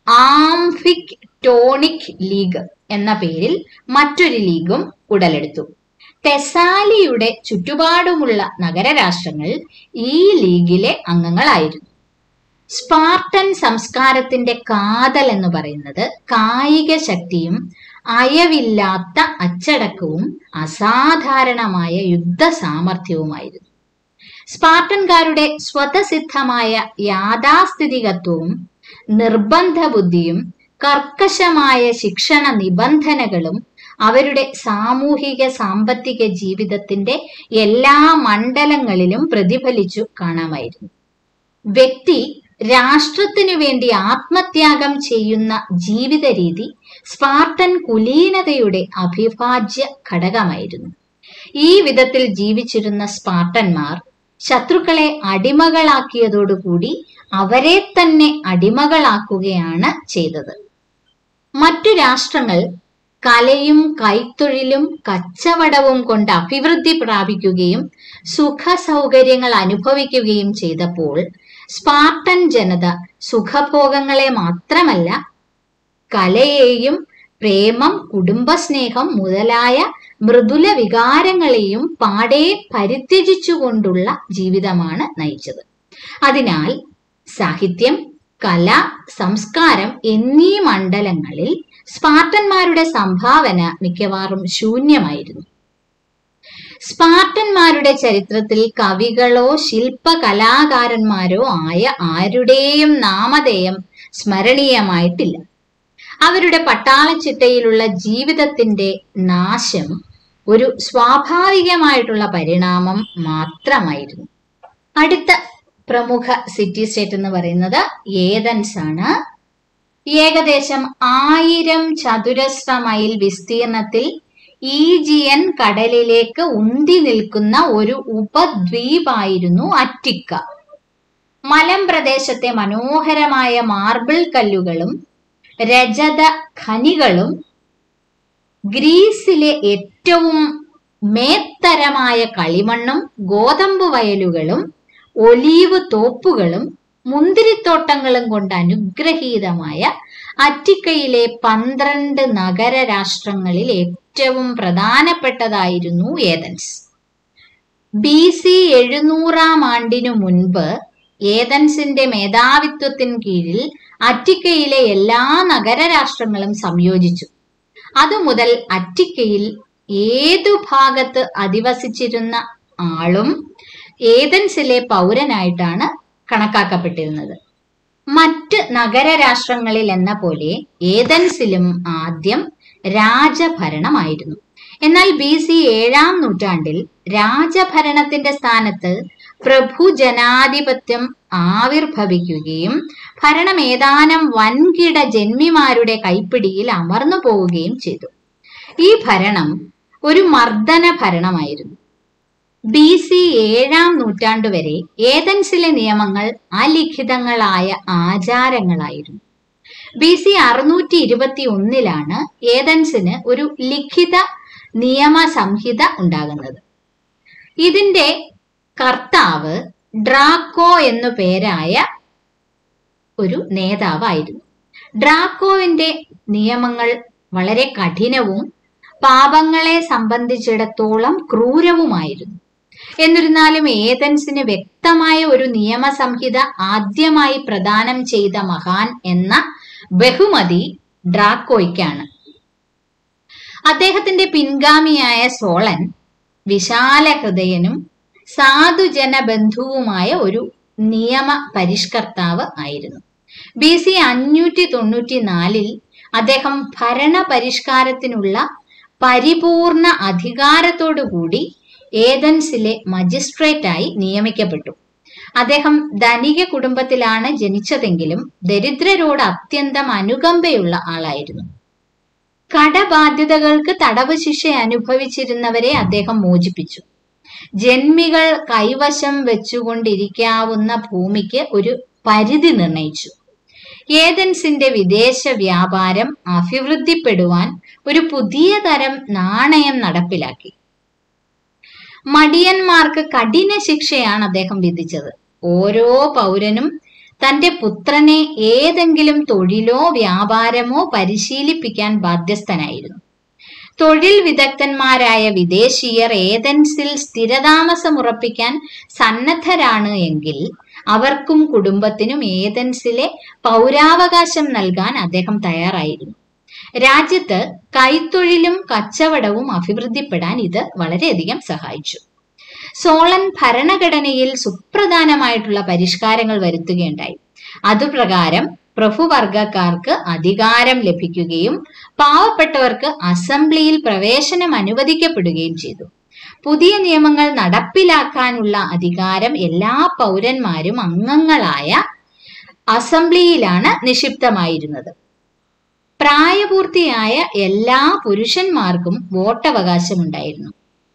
ആംഫിക് ടോണിക് ലീഗ് എന്ന പേരിൽ മറ്റൊരു ലീഗും ഉടലെടുത്തു തെസാലിയുടെ ചുറ്റുപാടുമുള്ള നഗരരാഷ്ട്രങ്ങൾ ഈ ലീഗിലെ അംഗങ്ങളായിരുന്നു സ്പാർട്ടൻ സംസ്കാരത്തിന്റെ കാതൽ എന്ന് പറയുന്നത് കായിക ശക്തിയും അയവില്ലാത്ത അച്ചടക്കവും അസാധാരണമായ യുദ്ധ സാമർഥ്യവുമായിരുന്നു സ്പാർട്ടൻകാരുടെ സ്വതസിദ്ധമായ യാഥാസ്ഥിതികത്വവും നിർബന്ധ ബുദ്ധിയും കർക്കശമായ ശിക്ഷണ നിബന്ധനകളും അവരുടെ സാമൂഹിക സാമ്പത്തിക ജീവിതത്തിന്റെ എല്ലാ മണ്ഡലങ്ങളിലും പ്രതിഫലിച്ചു കാണാമായിരുന്നു വ്യക്തി രാഷ്ട്രത്തിനു വേണ്ടി ആത്മത്യാഗം ചെയ്യുന്ന ജീവിത രീതി സ്പാർട്ടൻ കുലീനതയുടെ അവിഭാജ്യ ഘടകമായിരുന്നു ഈ വിധത്തിൽ ജീവിച്ചിരുന്ന സ്പാർട്ടന്മാർ ശത്രുക്കളെ അടിമകളാക്കിയതോടുകൂടി അവരെ തന്നെ അടിമകളാക്കുകയാണ് ചെയ്തത് മറ്റു രാഷ്ട്രങ്ങൾ കലയും കൈത്തൊഴിലും കച്ചവടവും കൊണ്ട് അഭിവൃദ്ധി പ്രാപിക്കുകയും സുഖ സൗകര്യങ്ങൾ അനുഭവിക്കുകയും ചെയ്തപ്പോൾ സ്പാർട്ടൻ ജനത സുഖഭോഗങ്ങളെ മാത്രമല്ല കലയെയും പ്രേമം കുടുംബസ്നേഹം മുതലായ മൃദുല വികാരങ്ങളെയും പാടെ പരിത്യജിച്ചുകൊണ്ടുള്ള ജീവിതമാണ് നയിച്ചത് അതിനാൽ സാഹിത്യം കല സംസ്കാരം എന്നീ മണ്ഡലങ്ങളിൽ സ്പാർട്ടന്മാരുടെ സംഭാവന മിക്കവാറും ശൂന്യമായിരുന്നു സ്പാർട്ടന്മാരുടെ ചരിത്രത്തിൽ കവികളോ ശില്പകലാകാരന്മാരോ ആയ ആരുടെയും നാമധേയം സ്മരണീയമായിട്ടില്ല അവരുടെ പട്ടാളച്ചിട്ടയിലുള്ള ജീവിതത്തിന്റെ നാശം ഒരു സ്വാഭാവികമായിട്ടുള്ള പരിണാമം മാത്രമായിരുന്നു അടുത്ത പ്രമുഖ സിറ്റി സ്റ്റേറ്റ് എന്ന് പറയുന്നത് ഏതൻസ് ആണ് ഏകദേശം ആയിരം ചതുരശ്ര മൈൽ വിസ്തീർണത്തിൽ ഈജിയൻ കടലിലേക്ക് ഉന്തി നിൽക്കുന്ന ഒരു ഉപദ്വീപായിരുന്നു അറ്റിക്ക മലം പ്രദേശത്തെ മനോഹരമായ മാർബിൾ കല്ലുകളും രജത ഖനികളും ഗ്രീസിലെ ഏറ്റവും മേത്തരമായ കളിമണ്ണും ഗോതമ്പ് വയലുകളും ഒലീവ് തോപ്പുകളും മുന്തിരിത്തോട്ടങ്ങളും കൊണ്ട് അനുഗ്രഹീതമായ അറ്റിക്കയിലെ പന്ത്രണ്ട് നഗര രാഷ്ട്രങ്ങളിൽ ഏറ്റവും പ്രധാനപ്പെട്ടതായിരുന്നു ഏതൻസ് ബി സി എഴുന്നൂറാം ആണ്ടിനു മുൻപ് ഏതൻസിന്റെ മേധാവിത്വത്തിന് കീഴിൽ അറ്റിക്കയിലെ എല്ലാ നഗരരാഷ്ട്രങ്ങളും സംയോജിച്ചു അതുമുതൽ അറ്റിക്കയിൽ ഏതു ഭാഗത്ത് അധിവസിച്ചിരുന്ന ആളും ഏതൻസിലെ പൗരനായിട്ടാണ് കണക്കാക്കപ്പെട്ടിരുന്നത് മറ്റ് നഗരരാഷ്ട്രങ്ങളിൽ എന്ന പോലെ ഏതൻസിലും ആദ്യം രാജഭരണമായിരുന്നു എന്നാൽ ബി സി ഏഴാം നൂറ്റാണ്ടിൽ രാജഭരണത്തിന്റെ സ്ഥാനത്ത് പ്രഭു ജനാധിപത്യം ആവിർഭവിക്കുകയും ഭരണം ഏതാനും വൻകിട ജന്മിമാരുടെ കൈപ്പിടിയിൽ അമർന്നു പോവുകയും ചെയ്തു ഈ ഭരണം ഒരു മർദ്ദന ഭരണമായിരുന്നു ബി സി ഏഴാം നൂറ്റാണ്ട് വരെ ഏതൻസിലെ നിയമങ്ങൾ അലിഖിതങ്ങളായ ആചാരങ്ങളായിരുന്നു ബി സി അറുന്നൂറ്റി ഇരുപത്തി ഒന്നിലാണ് ഏതൻസിന് ഒരു ലിഖിത നിയമ സംഹിത ഉണ്ടാകുന്നത് ഇതിന്റെ കർത്താവ് ഡ്രാക്കോ എന്നു പേരായ ഒരു നേതാവായിരുന്നു ഡ്രാക്കോവിന്റെ നിയമങ്ങൾ വളരെ കഠിനവും പാപങ്ങളെ സംബന്ധിച്ചിടത്തോളം ക്രൂരവുമായിരുന്നു എന്നിരുന്നാലും ഏതൻസിന് വ്യക്തമായ ഒരു നിയമസംഹിത ആദ്യമായി പ്രദാനം ചെയ്ത മഹാൻ എന്ന ബഹുമതി ഡ്രാക്കോയ്ക്കാണ് അദ്ദേഹത്തിന്റെ പിൻഗാമിയായ സോളൻ വിശാല ഹൃദയനും സാധുജന ബന്ധുവുമായ ഒരു നിയമ പരിഷ്കർത്താവ് ആയിരുന്നു ബി സി അഞ്ഞൂറ്റി തൊണ്ണൂറ്റി നാലിൽ അദ്ദേഹം ഭരണ പരിഷ്കാരത്തിനുള്ള പരിപൂർണ അധികാരത്തോടുകൂടി ഏതൻസിലെ മജിസ്ട്രേറ്റായി നിയമിക്കപ്പെട്ടു അദ്ദേഹം ധനിക കുടുംബത്തിലാണ് ജനിച്ചതെങ്കിലും ദരിദ്രരോട് അത്യന്തം അനുകമ്പയുള്ള ആളായിരുന്നു കടബാധ്യതകൾക്ക് തടവ് ശിക്ഷ അനുഭവിച്ചിരുന്നവരെ അദ്ദേഹം മോചിപ്പിച്ചു ജന്മികൾ കൈവശം വെച്ചുകൊണ്ടിരിക്കാവുന്ന ഭൂമിക്ക് ഒരു പരിധി നിർണയിച്ചു ഏതൻസിന്റെ വിദേശ വ്യാപാരം അഭിവൃദ്ധിപ്പെടുവാൻ ഒരു പുതിയ തരം നാണയം നടപ്പിലാക്കി മടിയന്മാർക്ക് കഠിന ശിക്ഷയാണ് അദ്ദേഹം വിധിച്ചത് ഓരോ പൗരനും തന്റെ പുത്രനെ ഏതെങ്കിലും തൊഴിലോ വ്യാപാരമോ പരിശീലിപ്പിക്കാൻ ബാധ്യസ്ഥനായിരുന്നു തൊഴിൽ വിദഗ്ധന്മാരായ വിദേശീയർ ഏതൻസിൽ സ്ഥിരതാമസമുറപ്പിക്കാൻ സന്നദ്ധരാണ് എങ്കിൽ അവർക്കും കുടുംബത്തിനും ഏതൻസിലെ പൗരാവകാശം നൽകാൻ അദ്ദേഹം തയ്യാറായിരുന്നു രാജ്യത്ത് കൈത്തൊഴിലും കച്ചവടവും അഭിവൃദ്ധിപ്പെടാൻ ഇത് വളരെയധികം സഹായിച്ചു സോളൻ ഭരണഘടനയിൽ സുപ്രധാനമായിട്ടുള്ള പരിഷ്കാരങ്ങൾ വരുത്തുകയുണ്ടായി അതുപ്രകാരം പ്രഭുവർഗക്കാർക്ക് അധികാരം ലഭിക്കുകയും പാവപ്പെട്ടവർക്ക് അസംബ്ലിയിൽ പ്രവേശനം അനുവദിക്കപ്പെടുകയും ചെയ്തു പുതിയ നിയമങ്ങൾ നടപ്പിലാക്കാനുള്ള അധികാരം എല്ലാ പൗരന്മാരും അംഗങ്ങളായ അസംബ്ലിയിലാണ് നിക്ഷിപ്തമായിരുന്നത് പ്രായപൂർത്തിയായ എല്ലാ പുരുഷന്മാർക്കും വോട്ടവകാശമുണ്ടായിരുന്നു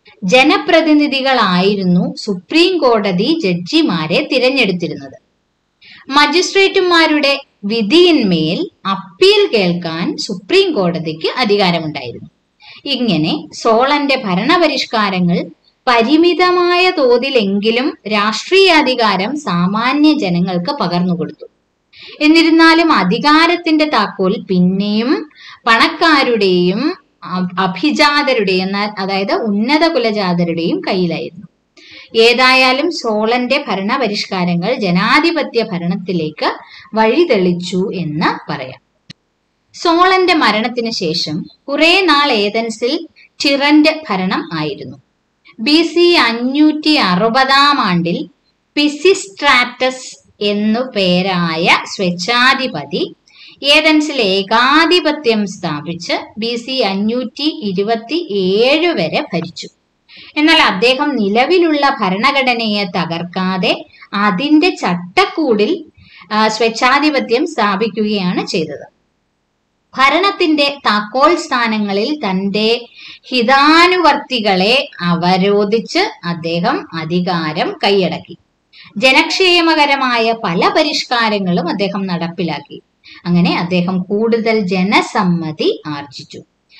ജനപ്രതിനിധികളായിരുന്നു സുപ്രീം കോടതി ജഡ്ജിമാരെ തിരഞ്ഞെടുത്തിരുന്നത് മജിസ്ട്രേറ്റുമാരുടെ വിധിയിന്മേൽ അപ്പീൽ കേൾക്കാൻ സുപ്രീം കോടതിക്ക് അധികാരമുണ്ടായിരുന്നു ഇങ്ങനെ സോളന്റെ ഭരണപരിഷ്കാരങ്ങൾ പരിമിതമായ തോതിലെങ്കിലും രാഷ്ട്രീയാധികാരം സാമാന്യ ജനങ്ങൾക്ക് പകർന്നുകൊടുത്തു എന്നിരുന്നാലും അധികാരത്തിന്റെ താക്കോൽ പിന്നെയും പണക്കാരുടെയും അ- അഭിജാതരുടെയും എന്നാൽ അതായത് ഉന്നത കുലജാതരുടെയും കയ്യിലായിരുന്നു ഏതായാലും സോളന്റെ ഭരണപരിഷ്കാരങ്ങൾ ജനാധിപത്യ ഭരണത്തിലേക്ക് വഴിതെളിച്ചു എന്ന് പറയാം സോളന്റെ മരണത്തിന് ശേഷം കുറെ നാൾ ഏതൻസിൽ ടിറന്റ് ഭരണം ആയിരുന്നു ബി സി അഞ്ഞൂറ്റി അറുപതാം ആണ്ടിൽ പിസിസ്ട്രാറ്റസ് എന്നു പേരായ സ്വച്ഛാധിപതി ഏതൻസിൽ ഏകാധിപത്യം സ്ഥാപിച്ച് ബി സി അഞ്ഞൂറ്റി ഇരുപത്തി ഏഴ് വരെ ഭരിച്ചു എന്നാൽ അദ്ദേഹം നിലവിലുള്ള ഭരണഘടനയെ തകർക്കാതെ അതിന്റെ ചട്ടക്കൂടിൽ ആ, സ്വച്ഛാധിപത്യം സ്ഥാപിക്കുകയാണ് ചെയ്തത് ഭരണത്തിന്റെ താക്കോൽ സ്ഥാനങ്ങളിൽ തന്റെ ഹിതാനുവർത്തികളെ അവരോധിച്ച് അദ്ദേഹം അധികാരം കൈയടക്കി ജനക്ഷേമകരമായ പല പരിഷ്കാരങ്ങളും അദ്ദേഹം നടപ്പിലാക്കി അങ്ങനെ അദ്ദേഹം കൂടുതൽ ജനസമ്മതി ആർജിച്ചു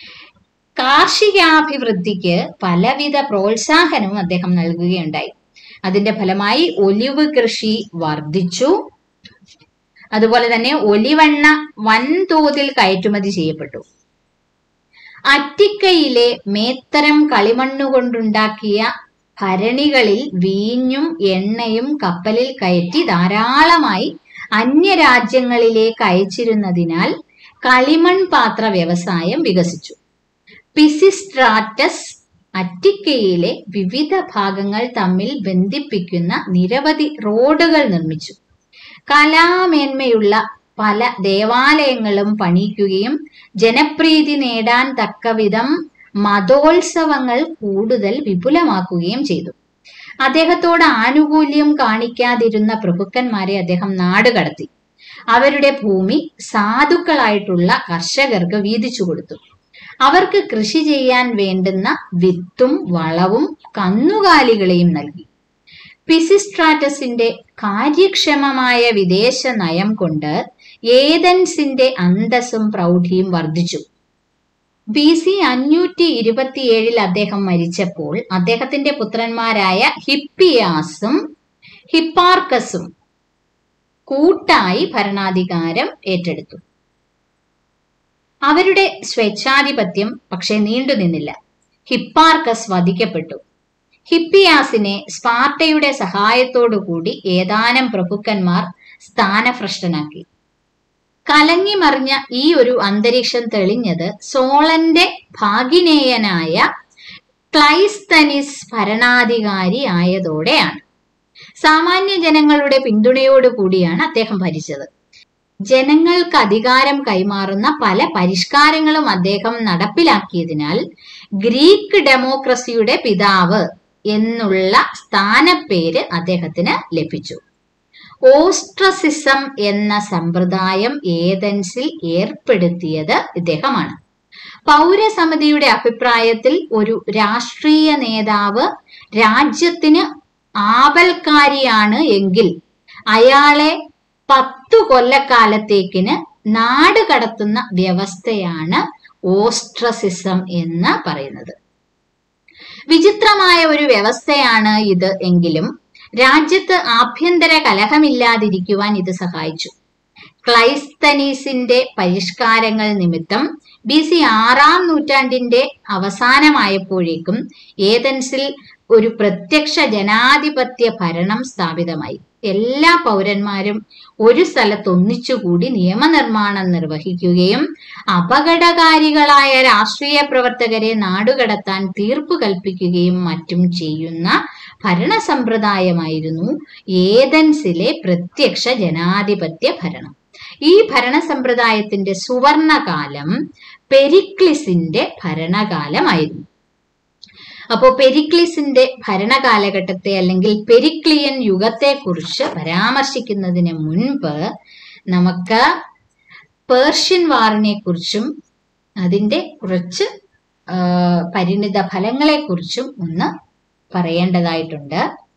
കാർഷികാഭിവൃദ്ധിക്ക് പലവിധ പ്രോത്സാഹനവും അദ്ദേഹം നൽകുകയുണ്ടായി അതിന്റെ ഫലമായി ഒലിവ് കൃഷി വർദ്ധിച്ചു അതുപോലെ തന്നെ ഒലിവെണ്ണ വൻതോതിൽ കയറ്റുമതി ചെയ്യപ്പെട്ടു അറ്റിക്കയിലെ മേത്തരം കളിമണ്ണുകൊണ്ടുണ്ടാക്കിയ ഭരണികളിൽ വീഞ്ഞും എണ്ണയും കപ്പലിൽ കയറ്റി ധാരാളമായി അന്യരാജ്യങ്ങളിലേക്ക് അയച്ചിരുന്നതിനാൽ കളിമൺ പാത്ര വ്യവസായം വികസിച്ചു പിസിസ്ട്രാറ്റസ് അറ്റിക്കയിലെ വിവിധ ഭാഗങ്ങൾ തമ്മിൽ ബന്ധിപ്പിക്കുന്ന നിരവധി റോഡുകൾ നിർമ്മിച്ചു കലാമേന്മയുള്ള പല ദേവാലയങ്ങളും പണിയിക്കുകയും ജനപ്രീതി നേടാൻ തക്കവിധം മതോത്സവങ്ങൾ കൂടുതൽ വിപുലമാക്കുകയും ചെയ്തു അദ്ദേഹത്തോട് ആനുകൂല്യം കാണിക്കാതിരുന്ന പ്രഭുക്കന്മാരെ അദ്ദേഹം നാടുകടത്തി അവരുടെ ഭൂമി സാധുക്കളായിട്ടുള്ള കർഷകർക്ക് വീതിച്ചു കൊടുത്തു അവർക്ക് കൃഷി ചെയ്യാൻ വേണ്ടുന്ന വിത്തും വളവും കന്നുകാലികളെയും നൽകി പിസിസ്ട്രാറ്റസിന്റെ കാര്യക്ഷമമായ വിദേശ നയം കൊണ്ട് ഏതൻസിന്റെ അന്തസ്സും പ്രൗഢിയും വർദ്ധിച്ചു ബി സി അഞ്ഞൂറ്റി ഇരുപത്തിയേഴിൽ അദ്ദേഹം മരിച്ചപ്പോൾ അദ്ദേഹത്തിന്റെ പുത്രന്മാരായ ഹിപ്പിയാസും ഹിപ്പാർക്കസും കൂട്ടായി ഭരണാധികാരം ഏറ്റെടുത്തു അവരുടെ സ്വേച്ഛാധിപത്യം പക്ഷെ നീണ്ടുനിന്നില്ല ഹിപ്പാർക്കസ് വധിക്കപ്പെട്ടു ഹിപ്പിയാസിനെ സ്പാർട്ടയുടെ സഹായത്തോടുകൂടി ഏതാനും പ്രഭുക്കന്മാർ സ്ഥാനഭ്രഷ്ടനാക്കി കലങ്ങിമറിഞ്ഞ ഈ ഒരു അന്തരീക്ഷം തെളിഞ്ഞത് സോളന്റെ ഭാഗിനേയനായ ക്ലൈസ്തനിസ് ഭരണാധികാരി ആയതോടെയാണ് സാമാന്യ ജനങ്ങളുടെ പിന്തുണയോടുകൂടിയാണ് അദ്ദേഹം ഭരിച്ചത് ജനങ്ങൾക്ക് അധികാരം കൈമാറുന്ന പല പരിഷ്കാരങ്ങളും അദ്ദേഹം നടപ്പിലാക്കിയതിനാൽ ഗ്രീക്ക് ഡെമോക്രസിയുടെ പിതാവ് എന്നുള്ള സ്ഥാനപ്പേര് അദ്ദേഹത്തിന് ലഭിച്ചു ഓസ്ട്രസിസം എന്ന സമ്പ്രദായം ഏതൻസിൽ ഏർപ്പെടുത്തിയത് ഇദ്ദേഹമാണ് പൗരസമിതിയുടെ അഭിപ്രായത്തിൽ ഒരു രാഷ്ട്രീയ നേതാവ് രാജ്യത്തിന് ആപൽക്കാരിയാണ് എങ്കിൽ അയാളെ പത്തു കൊല്ലക്കാലത്തേക്കിന് നാട് കടത്തുന്ന വ്യവസ്ഥയാണ് ഓസ്ട്രസിസം എന്ന് പറയുന്നത് വിചിത്രമായ ഒരു വ്യവസ്ഥയാണ് ഇത് എങ്കിലും രാജ്യത്ത് ആഭ്യന്തര കലഹമില്ലാതിരിക്കുവാൻ ഇത് സഹായിച്ചു ക്ലൈസ്തനീസിന്റെ പരിഷ്കാരങ്ങൾ നിമിത്തം ബി സി ആറാം നൂറ്റാണ്ടിന്റെ അവസാനമായപ്പോഴേക്കും ഏതൻസിൽ ഒരു പ്രത്യക്ഷ ജനാധിപത്യ ഭരണം സ്ഥാപിതമായി എല്ലാ പൗരന്മാരും ഒരു സ്ഥലത്ത് ഒന്നിച്ചുകൂടി നിയമനിർമ്മാണം നിർവഹിക്കുകയും അപകടകാരികളായ രാഷ്ട്രീയ പ്രവർത്തകരെ നാടുകടത്താൻ തീർപ്പ് കൽപ്പിക്കുകയും മറ്റും ചെയ്യുന്ന ഭരണ സമ്പ്രദായമായിരുന്നു ഏതൻസിലെ പ്രത്യക്ഷ ജനാധിപത്യ ഭരണം ഈ ഭരണ സമ്പ്രദായത്തിന്റെ സുവർണകാലം പെരിക്ലിസിന്റെ ഭരണകാലമായിരുന്നു അപ്പോ പെരിക്ലിസിന്റെ ഭരണകാലഘട്ടത്തെ അല്ലെങ്കിൽ പെരിക്ലിയൻ യുഗത്തെ കുറിച്ച് പരാമർശിക്കുന്നതിന് മുൻപ് നമുക്ക് പേർഷ്യൻ വാറിനെ കുറിച്ചും അതിന്റെ കുറച്ച് ആ, പരിണിത ഫലങ്ങളെ കുറിച്ചും ഒന്ന് പറയേണ്ടതായിട്ടുണ്ട്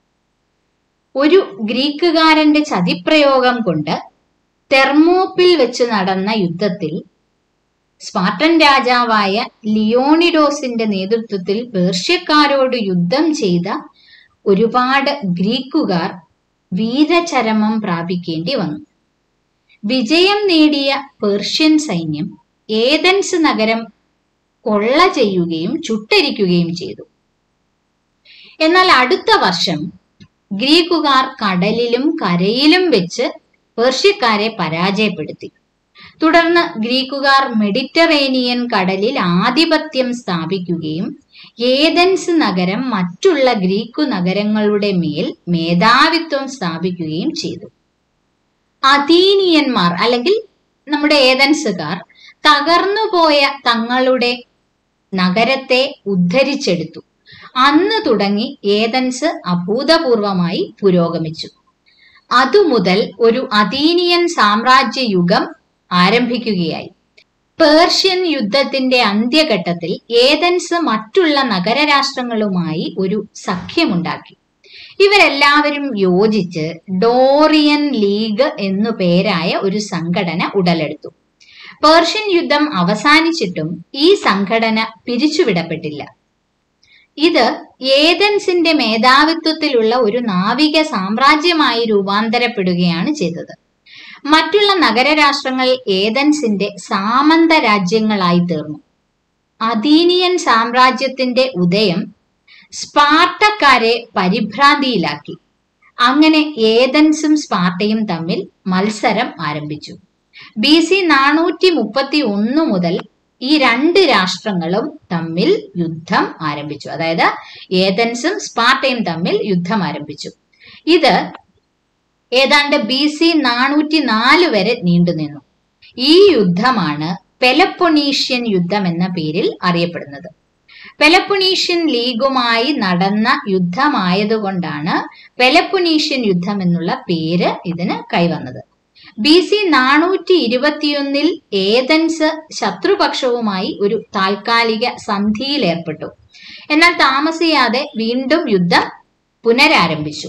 ഒരു ഗ്രീക്കുകാരന്റെ ചതിപ്രയോഗം കൊണ്ട് തെർമോപ്പിൽ വെച്ച് നടന്ന യുദ്ധത്തിൽ സ്പാർട്ടൻ രാജാവായ ലിയോണിഡോസിന്റെ നേതൃത്വത്തിൽ പേർഷ്യക്കാരോട് യുദ്ധം ചെയ്ത ഒരുപാട് ഗ്രീക്കുകാർ വീരചരമം പ്രാപിക്കേണ്ടി വന്നു വിജയം നേടിയ പേർഷ്യൻ സൈന്യം ഏതൻസ് നഗരം കൊള്ള ചെയ്യുകയും ചുട്ടരിക്കുകയും ചെയ്തു എന്നാൽ അടുത്ത വർഷം ഗ്രീക്കുകാർ കടലിലും കരയിലും വെച്ച് പേർഷ്യക്കാരെ പരാജയപ്പെടുത്തി തുടർന്ന് ഗ്രീക്കുകാർ മെഡിറ്ററേനിയൻ കടലിൽ ആധിപത്യം സ്ഥാപിക്കുകയും ഏതൻസ് നഗരം മറ്റുള്ള ഗ്രീക്കു നഗരങ്ങളുടെ മേൽ മേധാവിത്വം സ്ഥാപിക്കുകയും ചെയ്തു അഥീനിയന്മാർ അല്ലെങ്കിൽ നമ്മുടെ ഏതൻസുകാർ തകർന്നുപോയ തങ്ങളുടെ നഗരത്തെ ഉദ്ധരിച്ചെടുത്തു അന്ന് തുടങ്ങി ഏതൻസ് അഭൂതപൂർവമായി പുരോഗമിച്ചു അതുമുതൽ ഒരു അഥീനിയൻ സാമ്രാജ്യ യുഗം ആരംഭിക്കുകയായി പേർഷ്യൻ യുദ്ധത്തിന്റെ അന്ത്യഘട്ടത്തിൽ ഏതൻസ് മറ്റുള്ള നഗരരാഷ്ട്രങ്ങളുമായി ഒരു സഖ്യമുണ്ടാക്കി ഇവരെല്ലാവരും യോജിച്ച് ഡോറിയൻ ലീഗ് എന്നു പേരായ ഒരു സംഘടന ഉടലെടുത്തു പേർഷ്യൻ യുദ്ധം അവസാനിച്ചിട്ടും ഈ സംഘടന പിരിച്ചുവിടപ്പെട്ടില്ല ഇത് ഏതൻസിന്റെ മേധാവിത്വത്തിലുള്ള ഒരു നാവിക സാമ്രാജ്യമായി രൂപാന്തരപ്പെടുകയാണ് ചെയ്തത് മറ്റുള്ള നഗരരാഷ്ട്രങ്ങൾ ഏതൻസിന്റെ സാമന്ത രാജ്യങ്ങളായി തീർന്നു അധീനിയൻ സാമ്രാജ്യത്തിന്റെ ഉദയം സ്പാർട്ടക്കാരെ പരിഭ്രാന്തിയിലാക്കി അങ്ങനെ ഏതൻസും സ്പാർട്ടയും തമ്മിൽ മത്സരം ആരംഭിച്ചു ബി സി നാനൂറ്റി മുപ്പത്തി ഒന്ന് മുതൽ ഈ രണ്ട് രാഷ്ട്രങ്ങളും തമ്മിൽ യുദ്ധം ആരംഭിച്ചു അതായത് ഏതൻസും സ്പാർട്ടയും തമ്മിൽ യുദ്ധം ആരംഭിച്ചു ഇത് ഏതാണ്ട് ബി സി നാനൂറ്റി നാല് വരെ നീണ്ടുനിന്നു ഈ യുദ്ധമാണ് പെലപ്പൊണീഷ്യൻ യുദ്ധം എന്ന പേരിൽ അറിയപ്പെടുന്നത് പെലപ്പൊണീഷ്യൻ ലീഗുമായി നടന്ന യുദ്ധമായതുകൊണ്ടാണ് പെലപ്പൊണീഷ്യൻ യുദ്ധം എന്നുള്ള പേര് ഇതിന് കൈവന്നത് ബി സി നാനൂറ്റി ഇരുപത്തിയൊന്നിൽ ഏതൻസ് ശത്രുപക്ഷവുമായി ഒരു താൽക്കാലിക സന്ധിയിൽ ഏർപ്പെട്ടു എന്നാൽ താമസിയാതെ വീണ്ടും യുദ്ധം പുനരാരംഭിച്ചു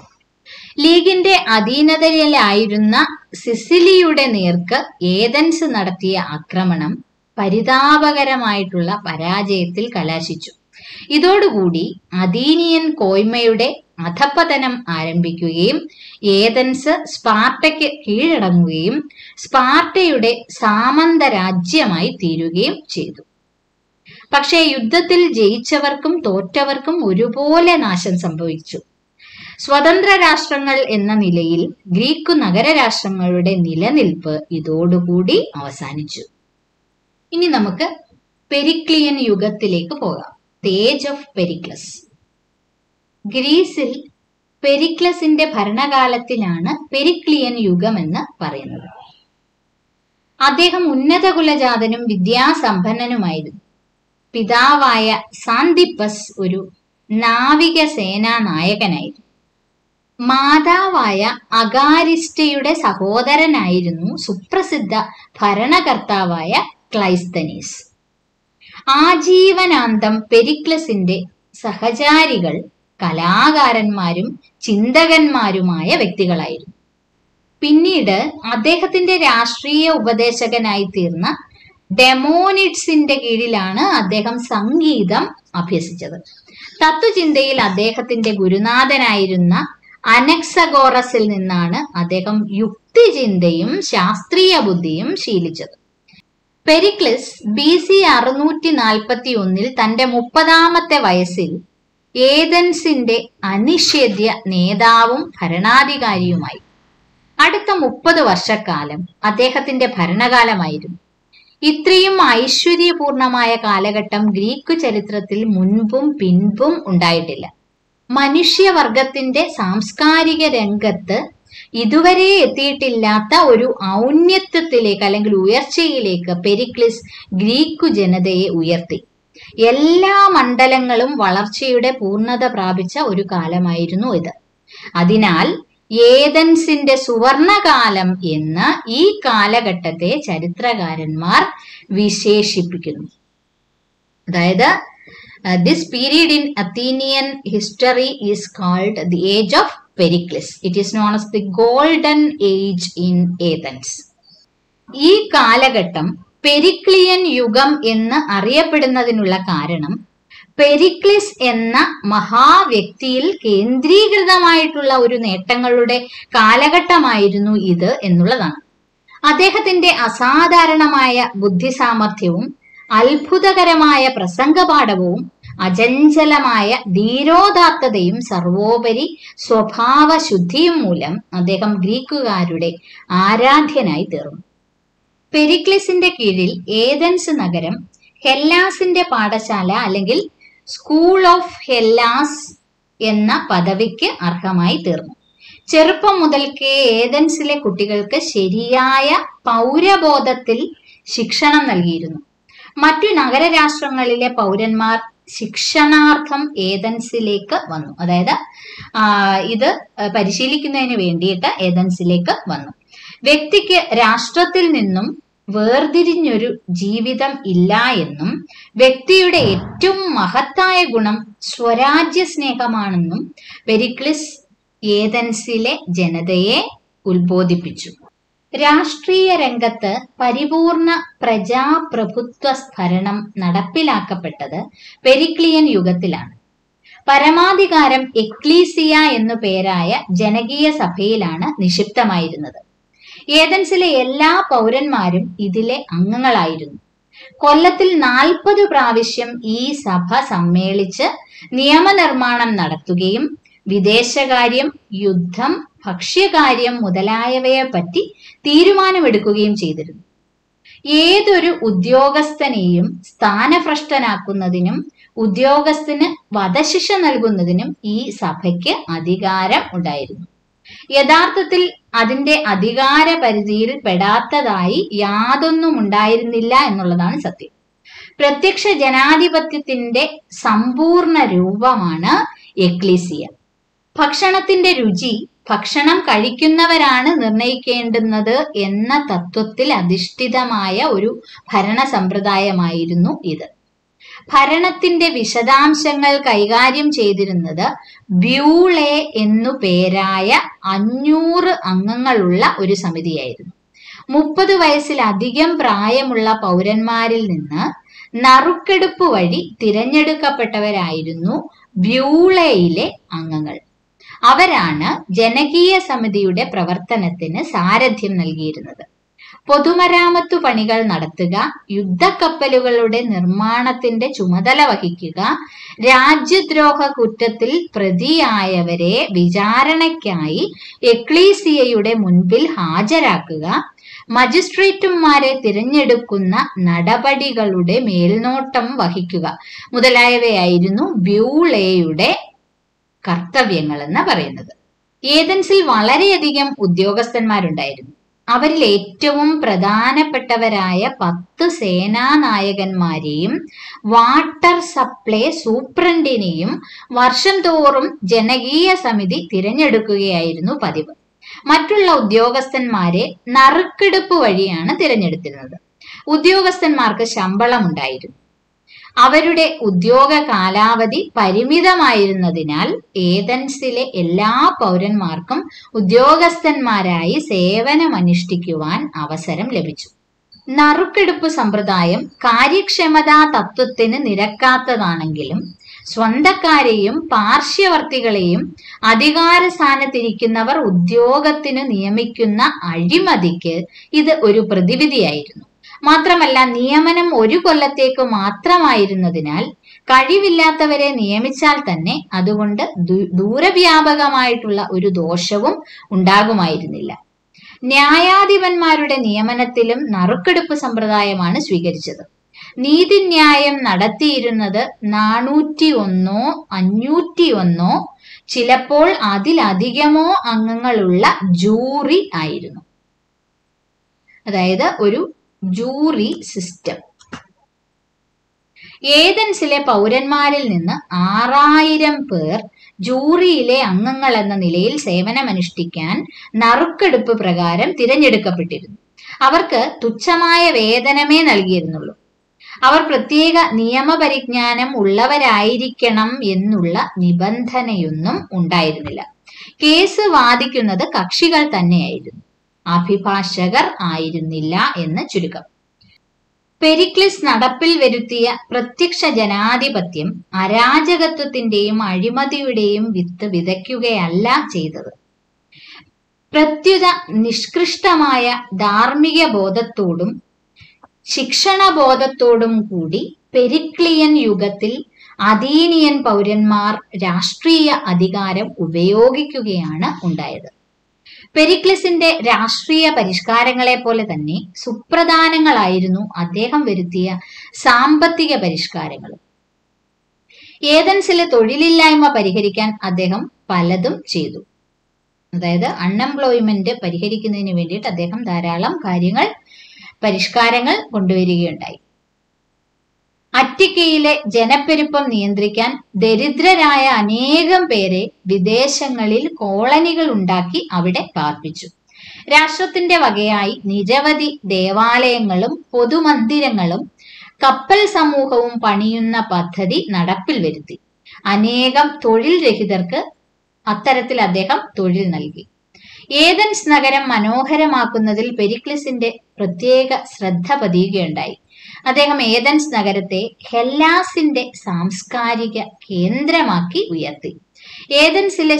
ലീഗിന്റെ അധീനതയിലായിരുന്ന സിസിലിയുടെ നേർക്ക് ഏതൻസ് നടത്തിയ ആക്രമണം പരിതാപകരമായിട്ടുള്ള പരാജയത്തിൽ കലാശിച്ചു ഇതോടുകൂടി അധീനിയൻ കോയ്മയുടെ അധപ്പതനം ആരംഭിക്കുകയും ഏതൻസ് സ്പാർട്ടയ്ക്ക് കീഴടങ്ങുകയും സ്പാർട്ടയുടെ സാമന്ത രാജ്യമായി തീരുകയും ചെയ്തു പക്ഷേ യുദ്ധത്തിൽ ജയിച്ചവർക്കും തോറ്റവർക്കും ഒരുപോലെ നാശം സംഭവിച്ചു സ്വതന്ത്ര രാഷ്ട്രങ്ങൾ എന്ന നിലയിൽ ഗ്രീക്ക് നഗരരാഷ്ട്രങ്ങളുടെ നിലനിൽപ്പ് ഇതോടുകൂടി അവസാനിച്ചു ഇനി നമുക്ക് പെരിക്ലിയൻ യുഗത്തിലേക്ക് പോകാം തേജ് ഓഫ് പെരിക്ലസ് ഗ്രീസിൽ പെരിക്ലസിന്റെ ഭരണകാലത്തിലാണ് പെരിക്ലിയൻ യുഗം എന്ന് പറയുന്നത് അദ്ദേഹം ഉന്നത കുലജാതനും വിദ്യാസമ്പന്നനുമായിരുന്നു പിതാവായ സാന്തിപ്പസ് ഒരു നാവിക സേനാ നായകനായിരുന്നു മാതാവായ അഗാരിസ്റ്റയുടെ സഹോദരനായിരുന്നു സുപ്രസിദ്ധ ഭരണകർത്താവായ ക്ലൈസ്തനീസ് ആജീവനാന്തം പെരിക്ലസിന്റെ സഹചാരികൾ കലാകാരന്മാരും ചിന്തകന്മാരുമായ വ്യക്തികളായിരുന്നു പിന്നീട് അദ്ദേഹത്തിന്റെ രാഷ്ട്രീയ ഉപദേശകനായി തീർന്ന ഡെമോനിഡ്സിന്റെ കീഴിലാണ് അദ്ദേഹം സംഗീതം അഭ്യസിച്ചത് തത്വചിന്തയിൽ അദ്ദേഹത്തിന്റെ ഗുരുനാഥനായിരുന്ന അനക്സഗോറസിൽ നിന്നാണ് അദ്ദേഹം യുക്തിചിന്തയും ശാസ്ത്രീയ ബുദ്ധിയും ശീലിച്ചത് പെരിക്ലിസ് ബി സി അറുന്നൂറ്റി നാൽപ്പത്തി ഒന്നിൽ തന്റെ മുപ്പതാമത്തെ വയസ്സിൽ ഏതൻസിന്റെ അനിഷേധ്യ നേതാവും ഭരണാധികാരിയുമായി അടുത്ത മുപ്പത് വർഷക്കാലം അദ്ദേഹത്തിന്റെ ഭരണകാലമായിരുന്നു ഇത്രയും ഐശ്വര്യപൂർണമായ കാലഘട്ടം ഗ്രീക്ക് ചരിത്രത്തിൽ മുൻപും പിൻപും ഉണ്ടായിട്ടില്ല മനുഷ്യവർഗത്തിന്റെ സാംസ്കാരിക രംഗത്ത് ഇതുവരെ എത്തിയിട്ടില്ലാത്ത ഒരു ഔന്നത്യത്തിലേക്ക് അല്ലെങ്കിൽ ഉയർച്ചയിലേക്ക് പെരിക്ലിസ് ഗ്രീക്കു ജനതയെ ഉയർത്തി എല്ലാ മണ്ഡലങ്ങളും വളർച്ചയുടെ പൂർണ്ണത പ്രാപിച്ച ഒരു കാലമായിരുന്നു ഇത് അതിനാൽ ഏതൻസിന്റെ സുവർണകാലം എന്ന് ഈ കാലഘട്ടത്തെ ചരിത്രകാരന്മാർ വിശേഷിപ്പിക്കുന്നു അതായത് this period in Athenian history is called the age of Pericles it is known as the golden age in Athens ഈ കാലഘട്ടം പെരിക്ലിയൻ യുഗം എന്ന് അറിയപ്പെടുന്നതിനുള്ള കാരണം പെരിക്ലിസ് എന്ന മഹാവ്യക്തിയിൽ കേന്ദ്രീകൃതമായിട്ടുള്ള ഒരു നേട്ടങ്ങളുടെ കാലഘട്ടമായിരുന്നു ഇത് എന്നുള്ളതാണ് അദ്ദേഹത്തിന്റെ അസാധാരണമായ ബുദ്ധിസാമർഥ്യവും അത്ഭുതകരമായ പ്രസംഗപാഠവും അചഞ്ചലമായ ധീരോദാത്തതയും സർവോപരി സ്വഭാവശുദ്ധിയും മൂലം അദ്ദേഹം ഗ്രീക്കുകാരുടെ ആരാധ്യനായി തീർന്നു പെരിക്ലിസിന്റെ കീഴിൽ ഏതൻസ് നഗരം ഹെല്ലാസിന്റെ പാഠശാല അല്ലെങ്കിൽ സ്കൂൾ ഓഫ് ഹെല്ലാസ് എന്ന പദവിക്ക് അർഹമായി തീർന്നു ചെറുപ്പം മുതൽക്കേ ഏതൻസിലെ കുട്ടികൾക്ക് ശരിയായ പൗരബോധത്തിൽ ശിക്ഷണം നൽകിയിരുന്നു മറ്റു നഗരരാഷ്ട്രങ്ങളിലെ പൗരന്മാർ ശിക്ഷണാർത്ഥം ഏതൻസിലേക്ക് വന്നു അതായത് ആ, ഇത് പരിശീലിക്കുന്നതിന് വേണ്ടിയിട്ട് ഏതൻസിലേക്ക് വന്നു വ്യക്തിക്ക് രാഷ്ട്രത്തിൽ നിന്നും വേർതിരിഞ്ഞൊരു ജീവിതം ഇല്ല എന്നും വ്യക്തിയുടെ ഏറ്റവും മഹത്തായ ഗുണം സ്വരാജ്യ സ്നേഹമാണെന്നും പെരിക്ലിസ് ഏതൻസിലെ ജനതയെ ഉത്ബോധിപ്പിച്ചു രാഷ്ട്രീയ രംഗത്ത് പരിപൂർണ പ്രജാപ്രഭുത്വ ഭരണം നടപ്പിലാക്കപ്പെട്ടത് പെരിക്ലിയൻ യുഗത്തിലാണ് പരമാധികാരം എക്ലീസിയ എന്നു പേരായ ജനകീയ സഭയിലാണ് നിക്ഷിപ്തമായിരുന്നത് ഏതൻസിലെ എല്ലാ പൗരന്മാരും ഇതിലെ അംഗങ്ങളായിരുന്നു കൊല്ലത്തിൽ നാൽപ്പത് പ്രാവശ്യം ഈ സഭ സമ്മേളിച്ച് നിയമനിർമ്മാണം നടത്തുകയും വിദേശകാര്യം യുദ്ധം ഭക്ഷ്യകാര്യം മുതലായവയെ പറ്റി തീരുമാനമെടുക്കുകയും ചെയ്തിരുന്നു ഏതൊരു ഉദ്യോഗസ്ഥനെയും സ്ഥാനഭ്രഷ്ടനാക്കുന്നതിനും ഉദ്യോഗസ്ഥന് വധശിക്ഷ നൽകുന്നതിനും ഈ സഭയ്ക്ക് അധികാരം ഉണ്ടായിരുന്നു യഥാർത്ഥത്തിൽ അതിന്റെ അധികാര പരിധിയിൽ പെടാത്തതായി യാതൊന്നും ഉണ്ടായിരുന്നില്ല എന്നുള്ളതാണ് സത്യം പ്രത്യക്ഷ ജനാധിപത്യത്തിന്റെ സമ്പൂർണ്ണ രൂപമാണ് എക്ലീസിയ ഭക്ഷണത്തിന്റെ രുചി ഭക്ഷണം കഴിക്കുന്നവരാണ് നിർണയിക്കേണ്ടുന്നത് എന്ന തത്വത്തിൽ അധിഷ്ഠിതമായ ഒരു ഭരണ സമ്പ്രദായമായിരുന്നു ഇത് ഭരണത്തിന്റെ വിശദാംശങ്ങൾ കൈകാര്യം ചെയ്തിരുന്നത് ബ്യൂളെ എന്നു പേരായ അഞ്ഞൂറ് അംഗങ്ങളുള്ള ഒരു സമിതിയായിരുന്നു മുപ്പത് വയസ്സിലധികം പ്രായമുള്ള പൗരന്മാരിൽ നിന്ന് നറുക്കെടുപ്പ് വഴി തിരഞ്ഞെടുക്കപ്പെട്ടവരായിരുന്നു ബ്യൂളയിലെ അംഗങ്ങൾ അവരാണ് ജനകീയ സമിതിയുടെ പ്രവർത്തനത്തിന് സാരഥ്യം നൽകിയിരുന്നത് പൊതുമരാമത്തു പണികൾ നടത്തുക യുദ്ധക്കപ്പലുകളുടെ നിർമ്മാണത്തിന്റെ ചുമതല വഹിക്കുക രാജ്യദ്രോഹ കുറ്റത്തിൽ പ്രതിയായവരെ വിചാരണയ്ക്കായി എക്ലീസിയയുടെ മുൻപിൽ ഹാജരാക്കുക മജിസ്ട്രേറ്റുമാരെ തിരഞ്ഞെടുക്കുന്ന നടപടികളുടെ മേൽനോട്ടം വഹിക്കുക മുതലായവയായിരുന്നു ബ്യൂളയുടെ കർത്തവ്യങ്ങൾ എന്ന് പറയുന്നത് ഏതൻസിൽ വളരെയധികം ഉദ്യോഗസ്ഥന്മാരുണ്ടായിരുന്നു അവരിൽ ഏറ്റവും പ്രധാനപ്പെട്ടവരായ പത്ത് സേനാനായകന്മാരെയും വാട്ടർ സപ്ലൈ സൂപ്രണ്ടിനെയും വർഷം തോറും ജനകീയ സമിതി തിരഞ്ഞെടുക്കുകയായിരുന്നു പതിവ് മറ്റുള്ള ഉദ്യോഗസ്ഥന്മാരെ നറുക്കെടുപ്പ് വഴിയാണ് തിരഞ്ഞെടുത്തിരുന്നത് ഉദ്യോഗസ്ഥന്മാർക്ക് ശമ്പളം ഉണ്ടായിരുന്നു അവരുടെ ഉദ്യോഗ കാലാവധി പരിമിതമായിരുന്നതിനാൽ ഏതൻസിലെ എല്ലാ പൗരന്മാർക്കും ഉദ്യോഗസ്ഥന്മാരായി സേവനമനുഷ്ഠിക്കുവാൻ അവസരം ലഭിച്ചു നറുക്കെടുപ്പ് സമ്പ്രദായം കാര്യക്ഷമതാ തത്വത്തിന് നിരക്കാത്തതാണെങ്കിലും സ്വന്തക്കാരെയും പാർശ്വവർത്തികളെയും അധികാര സ്ഥാനത്തിരിക്കുന്നവർ ഉദ്യോഗത്തിന് നിയമിക്കുന്ന അഴിമതിക്ക് ഇത് ഒരു പ്രതിവിധിയായിരുന്നു മാത്രമല്ല നിയമനം ഒരു കൊല്ലത്തേക്ക് മാത്രമായിരുന്നതിനാൽ കഴിവില്ലാത്തവരെ നിയമിച്ചാൽ തന്നെ അതുകൊണ്ട് ദൂ- ദൂരവ്യാപകമായിട്ടുള്ള ഒരു ദോഷവും ഉണ്ടാകുമായിരുന്നില്ല ന്യായാധിപന്മാരുടെ നിയമനത്തിലും നറുക്കെടുപ്പ് സമ്പ്രദായമാണ് സ്വീകരിച്ചത് നീതിന്യായം നടത്തിയിരുന്നത് നാനൂറ്റി ഒന്നോ അഞ്ഞൂറ്റി ഒന്നോ ചിലപ്പോൾ അതിലധികമോ അംഗങ്ങളുള്ള ജൂറി ആയിരുന്നു അതായത് ഒരു ജൂറി സിസ്റ്റം ഏതൻസിലെ പൗരന്മാരിൽ നിന്ന് ആറായിരം പേർ ജൂറിയിലെ അംഗങ്ങൾ എന്ന നിലയിൽ സേവനമനുഷ്ഠിക്കാൻ നറുക്കെടുപ്പ് പ്രകാരം തിരഞ്ഞെടുക്കപ്പെട്ടിരുന്നു അവർക്ക് തുച്ഛമായ വേതനമേ നൽകിയിരുന്നുള്ളൂ അവർ പ്രത്യേക നിയമപരിജ്ഞാനം ഉള്ളവരായിരിക്കണം എന്നുള്ള നിബന്ധനയൊന്നും ഉണ്ടായിരുന്നില്ല കേസ് വാദിക്കുന്നത് കക്ഷികൾ തന്നെയായിരുന്നു അഭിഭാഷകർ ആയിരുന്നില്ല എന്ന് ചുരുക്കം പെരിക്ലിസ് നടപ്പിൽ വരുത്തിയ പ്രത്യക്ഷ ജനാധിപത്യം അരാജകത്വത്തിന്റെയും അഴിമതിയുടെയും വിത്ത് വിതയ്ക്കുകയല്ല ചെയ്തത് പ്രത്യുത നിഷ്കൃഷ്ടമായ ധാർമ്മിക ബോധത്തോടും ശിക്ഷണബോധത്തോടും കൂടി പെരിക്ലിയൻ യുഗത്തിൽ അധീനിയൻ പൗരന്മാർ രാഷ്ട്രീയ അധികാരം ഉപയോഗിക്കുകയാണ് ഉണ്ടായത് പെരിക്ലിസിന്റെ രാഷ്ട്രീയ പരിഷ്കാരങ്ങളെ പോലെ തന്നെ സുപ്രധാനങ്ങളായിരുന്നു അദ്ദേഹം വരുത്തിയ സാമ്പത്തിക പരിഷ്കാരങ്ങൾ ഏതൻസിലെ തൊഴിലില്ലായ്മ പരിഹരിക്കാൻ അദ്ദേഹം പലതും ചെയ്തു അതായത് അൺഎംപ്ലോയ്മെന്റ് പരിഹരിക്കുന്നതിന് വേണ്ടിയിട്ട് അദ്ദേഹം ധാരാളം കാര്യങ്ങൾ പരിഷ്കാരങ്ങൾ കൊണ്ടുവരികയുണ്ടായി അറ്റിക്കയിലെ ജനപ്പെരുപ്പം നിയന്ത്രിക്കാൻ ദരിദ്രരായ അനേകം പേരെ വിദേശങ്ങളിൽ കോളനികൾ ഉണ്ടാക്കി അവിടെ പാർപ്പിച്ചു രാഷ്ട്രത്തിന്റെ വകയായി നിരവധി ദേവാലയങ്ങളും പൊതുമന്ദിരങ്ങളും കപ്പൽ സമൂഹവും പണിയുന്ന പദ്ധതി നടപ്പിൽ വരുത്തി അനേകം തൊഴിൽ രഹിതർക്ക് അത്തരത്തിൽ അദ്ദേഹം തൊഴിൽ നൽകി ഏതൻസ് നഗരം മനോഹരമാക്കുന്നതിൽ പെരിക്ലിസിന്റെ പ്രത്യേക ശ്രദ്ധ പതിയുകയുണ്ടായി അദ്ദേഹം ഏതൻസ് നഗരത്തെ ഹെല്ലാസിന്റെ സാംസ്കാരിക കേന്ദ്രമാക്കി ഉയർത്തി ഏതൻസിലെ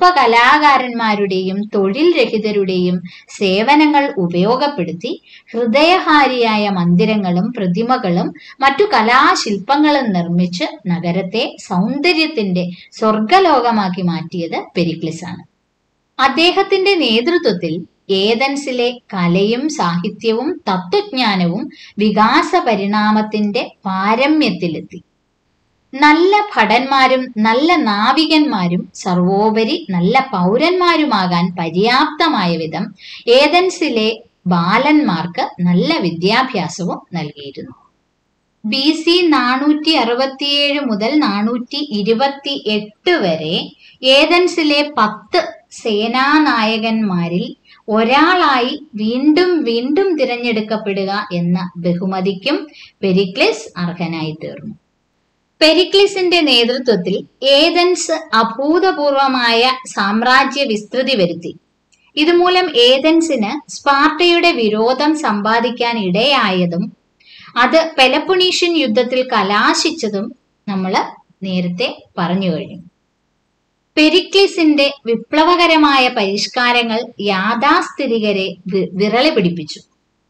ശില്പകലാകാരന്മാരുടെയും തൊഴിൽ രഹിതരുടെയും സേവനങ്ങൾ ഉപയോഗപ്പെടുത്തി ഹൃദയഹാരിയായ മന്ദിരങ്ങളും പ്രതിമകളും മറ്റു കലാശില്പങ്ങളും നിർമ്മിച്ച് നഗരത്തെ സൗന്ദര്യത്തിന്റെ സ്വർഗലോകമാക്കി മാറ്റിയത് പെരിക്ലിസ് ആണ് അദ്ദേഹത്തിന്റെ നേതൃത്വത്തിൽ ഏതൻസിലെ കലയും സാഹിത്യവും തത്വജ്ഞാനവും വികാസ പരിണാമത്തിന്റെ പാരമ്യത്തിലെത്തി നല്ല ഭടന്മാരും നല്ല നാവികന്മാരും സർവോപരി നല്ല പൗരന്മാരുമാകാൻ പര്യാപ്തമായ വിധം ഏതൻസിലെ ബാലന്മാർക്ക് നല്ല വിദ്യാഭ്യാസവും നൽകിയിരുന്നു ബി സി നാനൂറ്റി അറുപത്തിയേഴ് മുതൽ നാനൂറ്റി ഇരുപത്തി എട്ട് വരെ ഏതൻസിലെ പത്ത് സേനാനായകന്മാരിൽ ഒരാളായി വീണ്ടും വീണ്ടും തിരഞ്ഞെടുക്കപ്പെടുക എന്ന ബഹുമതിക്കും പെരിക്ലിസ് അർഹനായി തീർന്നു പെരിക്ലിസിന്റെ നേതൃത്വത്തിൽ ഏതൻസ് അഭൂതപൂർവമായ സാമ്രാജ്യ വിസ്തൃതി വരുത്തി ഇതുമൂലം ഏതൻസിന് സ്പാർട്ടയുടെ വിരോധം സമ്പാദിക്കാൻ ഇടയായതും അത് പെലപ്പൊണീഷ്യൻ യുദ്ധത്തിൽ കലാശിച്ചതും നമ്മൾ നേരത്തെ പറഞ്ഞു കഴിഞ്ഞു പെരിക്ലിസിന്റെ വിപ്ലവകരമായ പരിഷ്കാരങ്ങൾ യാഥാസ്ഥിതികരെ വി- വിറളി പിടിപ്പിച്ചു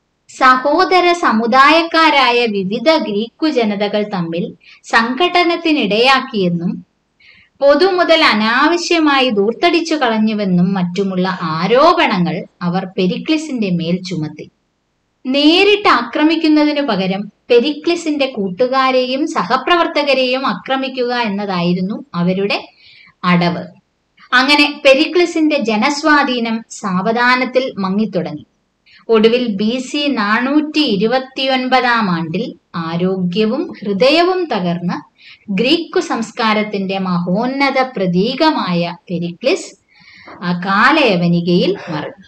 സഹോദര സമുദായക്കാരായ വിവിധ ഗ്രീക്കു ജനതകൾ തമ്മിൽ സംഘടനത്തിനിടയാക്കിയെന്നും പൊതുമുതൽ അനാവശ്യമായി ദൂർത്തടിച്ചു കളഞ്ഞുവെന്നും മറ്റുമുള്ള ആരോപണങ്ങൾ അവർ പെരിക്ലിസിന്റെ മേൽ ചുമത്തി നേരിട്ട് ആക്രമിക്കുന്നതിനു പകരം പെരിക്ലിസിന്റെ കൂട്ടുകാരെയും സഹപ്രവർത്തകരെയും ആക്രമിക്കുക എന്നതായിരുന്നു അവരുടെ അടവ് അങ്ങനെ പെരിക്ലിസിന്റെ ജനസ്വാധീനം സാവധാനത്തിൽ മങ്ങിത്തുടങ്ങി ഒടുവിൽ ബി സി നാനൂറ്റി ഇരുപത്തിയൊൻപതാം ആണ്ടിൽ ആരോഗ്യവും ഹൃദയവും തകർന്ന് ഗ്രീക്കു സംസ്കാരത്തിന്റെ മഹോന്നത പ്രതീകമായ പെരിക്ലിസ് ആ കാലയവനികയിൽ മറഞ്ഞു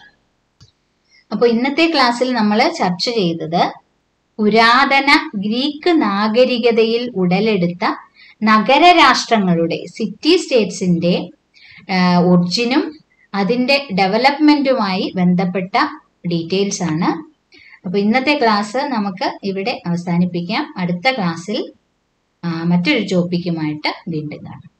അപ്പോൾ ഇന്നത്തെ ക്ലാസ്സിൽ നമ്മൾ ചർച്ച ചെയ്തത് പുരാതന ഗ്രീക്ക് നാഗരികതയിൽ ഉടലെടുത്ത നഗരരാഷ്ട്രങ്ങളുടെ സിറ്റി സ്റ്റേറ്റ്സിന്റെ ഒറിജിനും അതിന്റെ ഡെവലപ്മെന്റുമായി ബന്ധപ്പെട്ട ഡീറ്റെയിൽസ് ആണ് അപ്പൊ ഇന്നത്തെ ക്ലാസ് നമുക്ക് ഇവിടെ അവസാനിപ്പിക്കാം അടുത്ത ക്ലാസ്സിൽ ആ, മറ്റൊരു ടോപ്പിക്കുമായിട്ട് വീണ്ടും കാണാം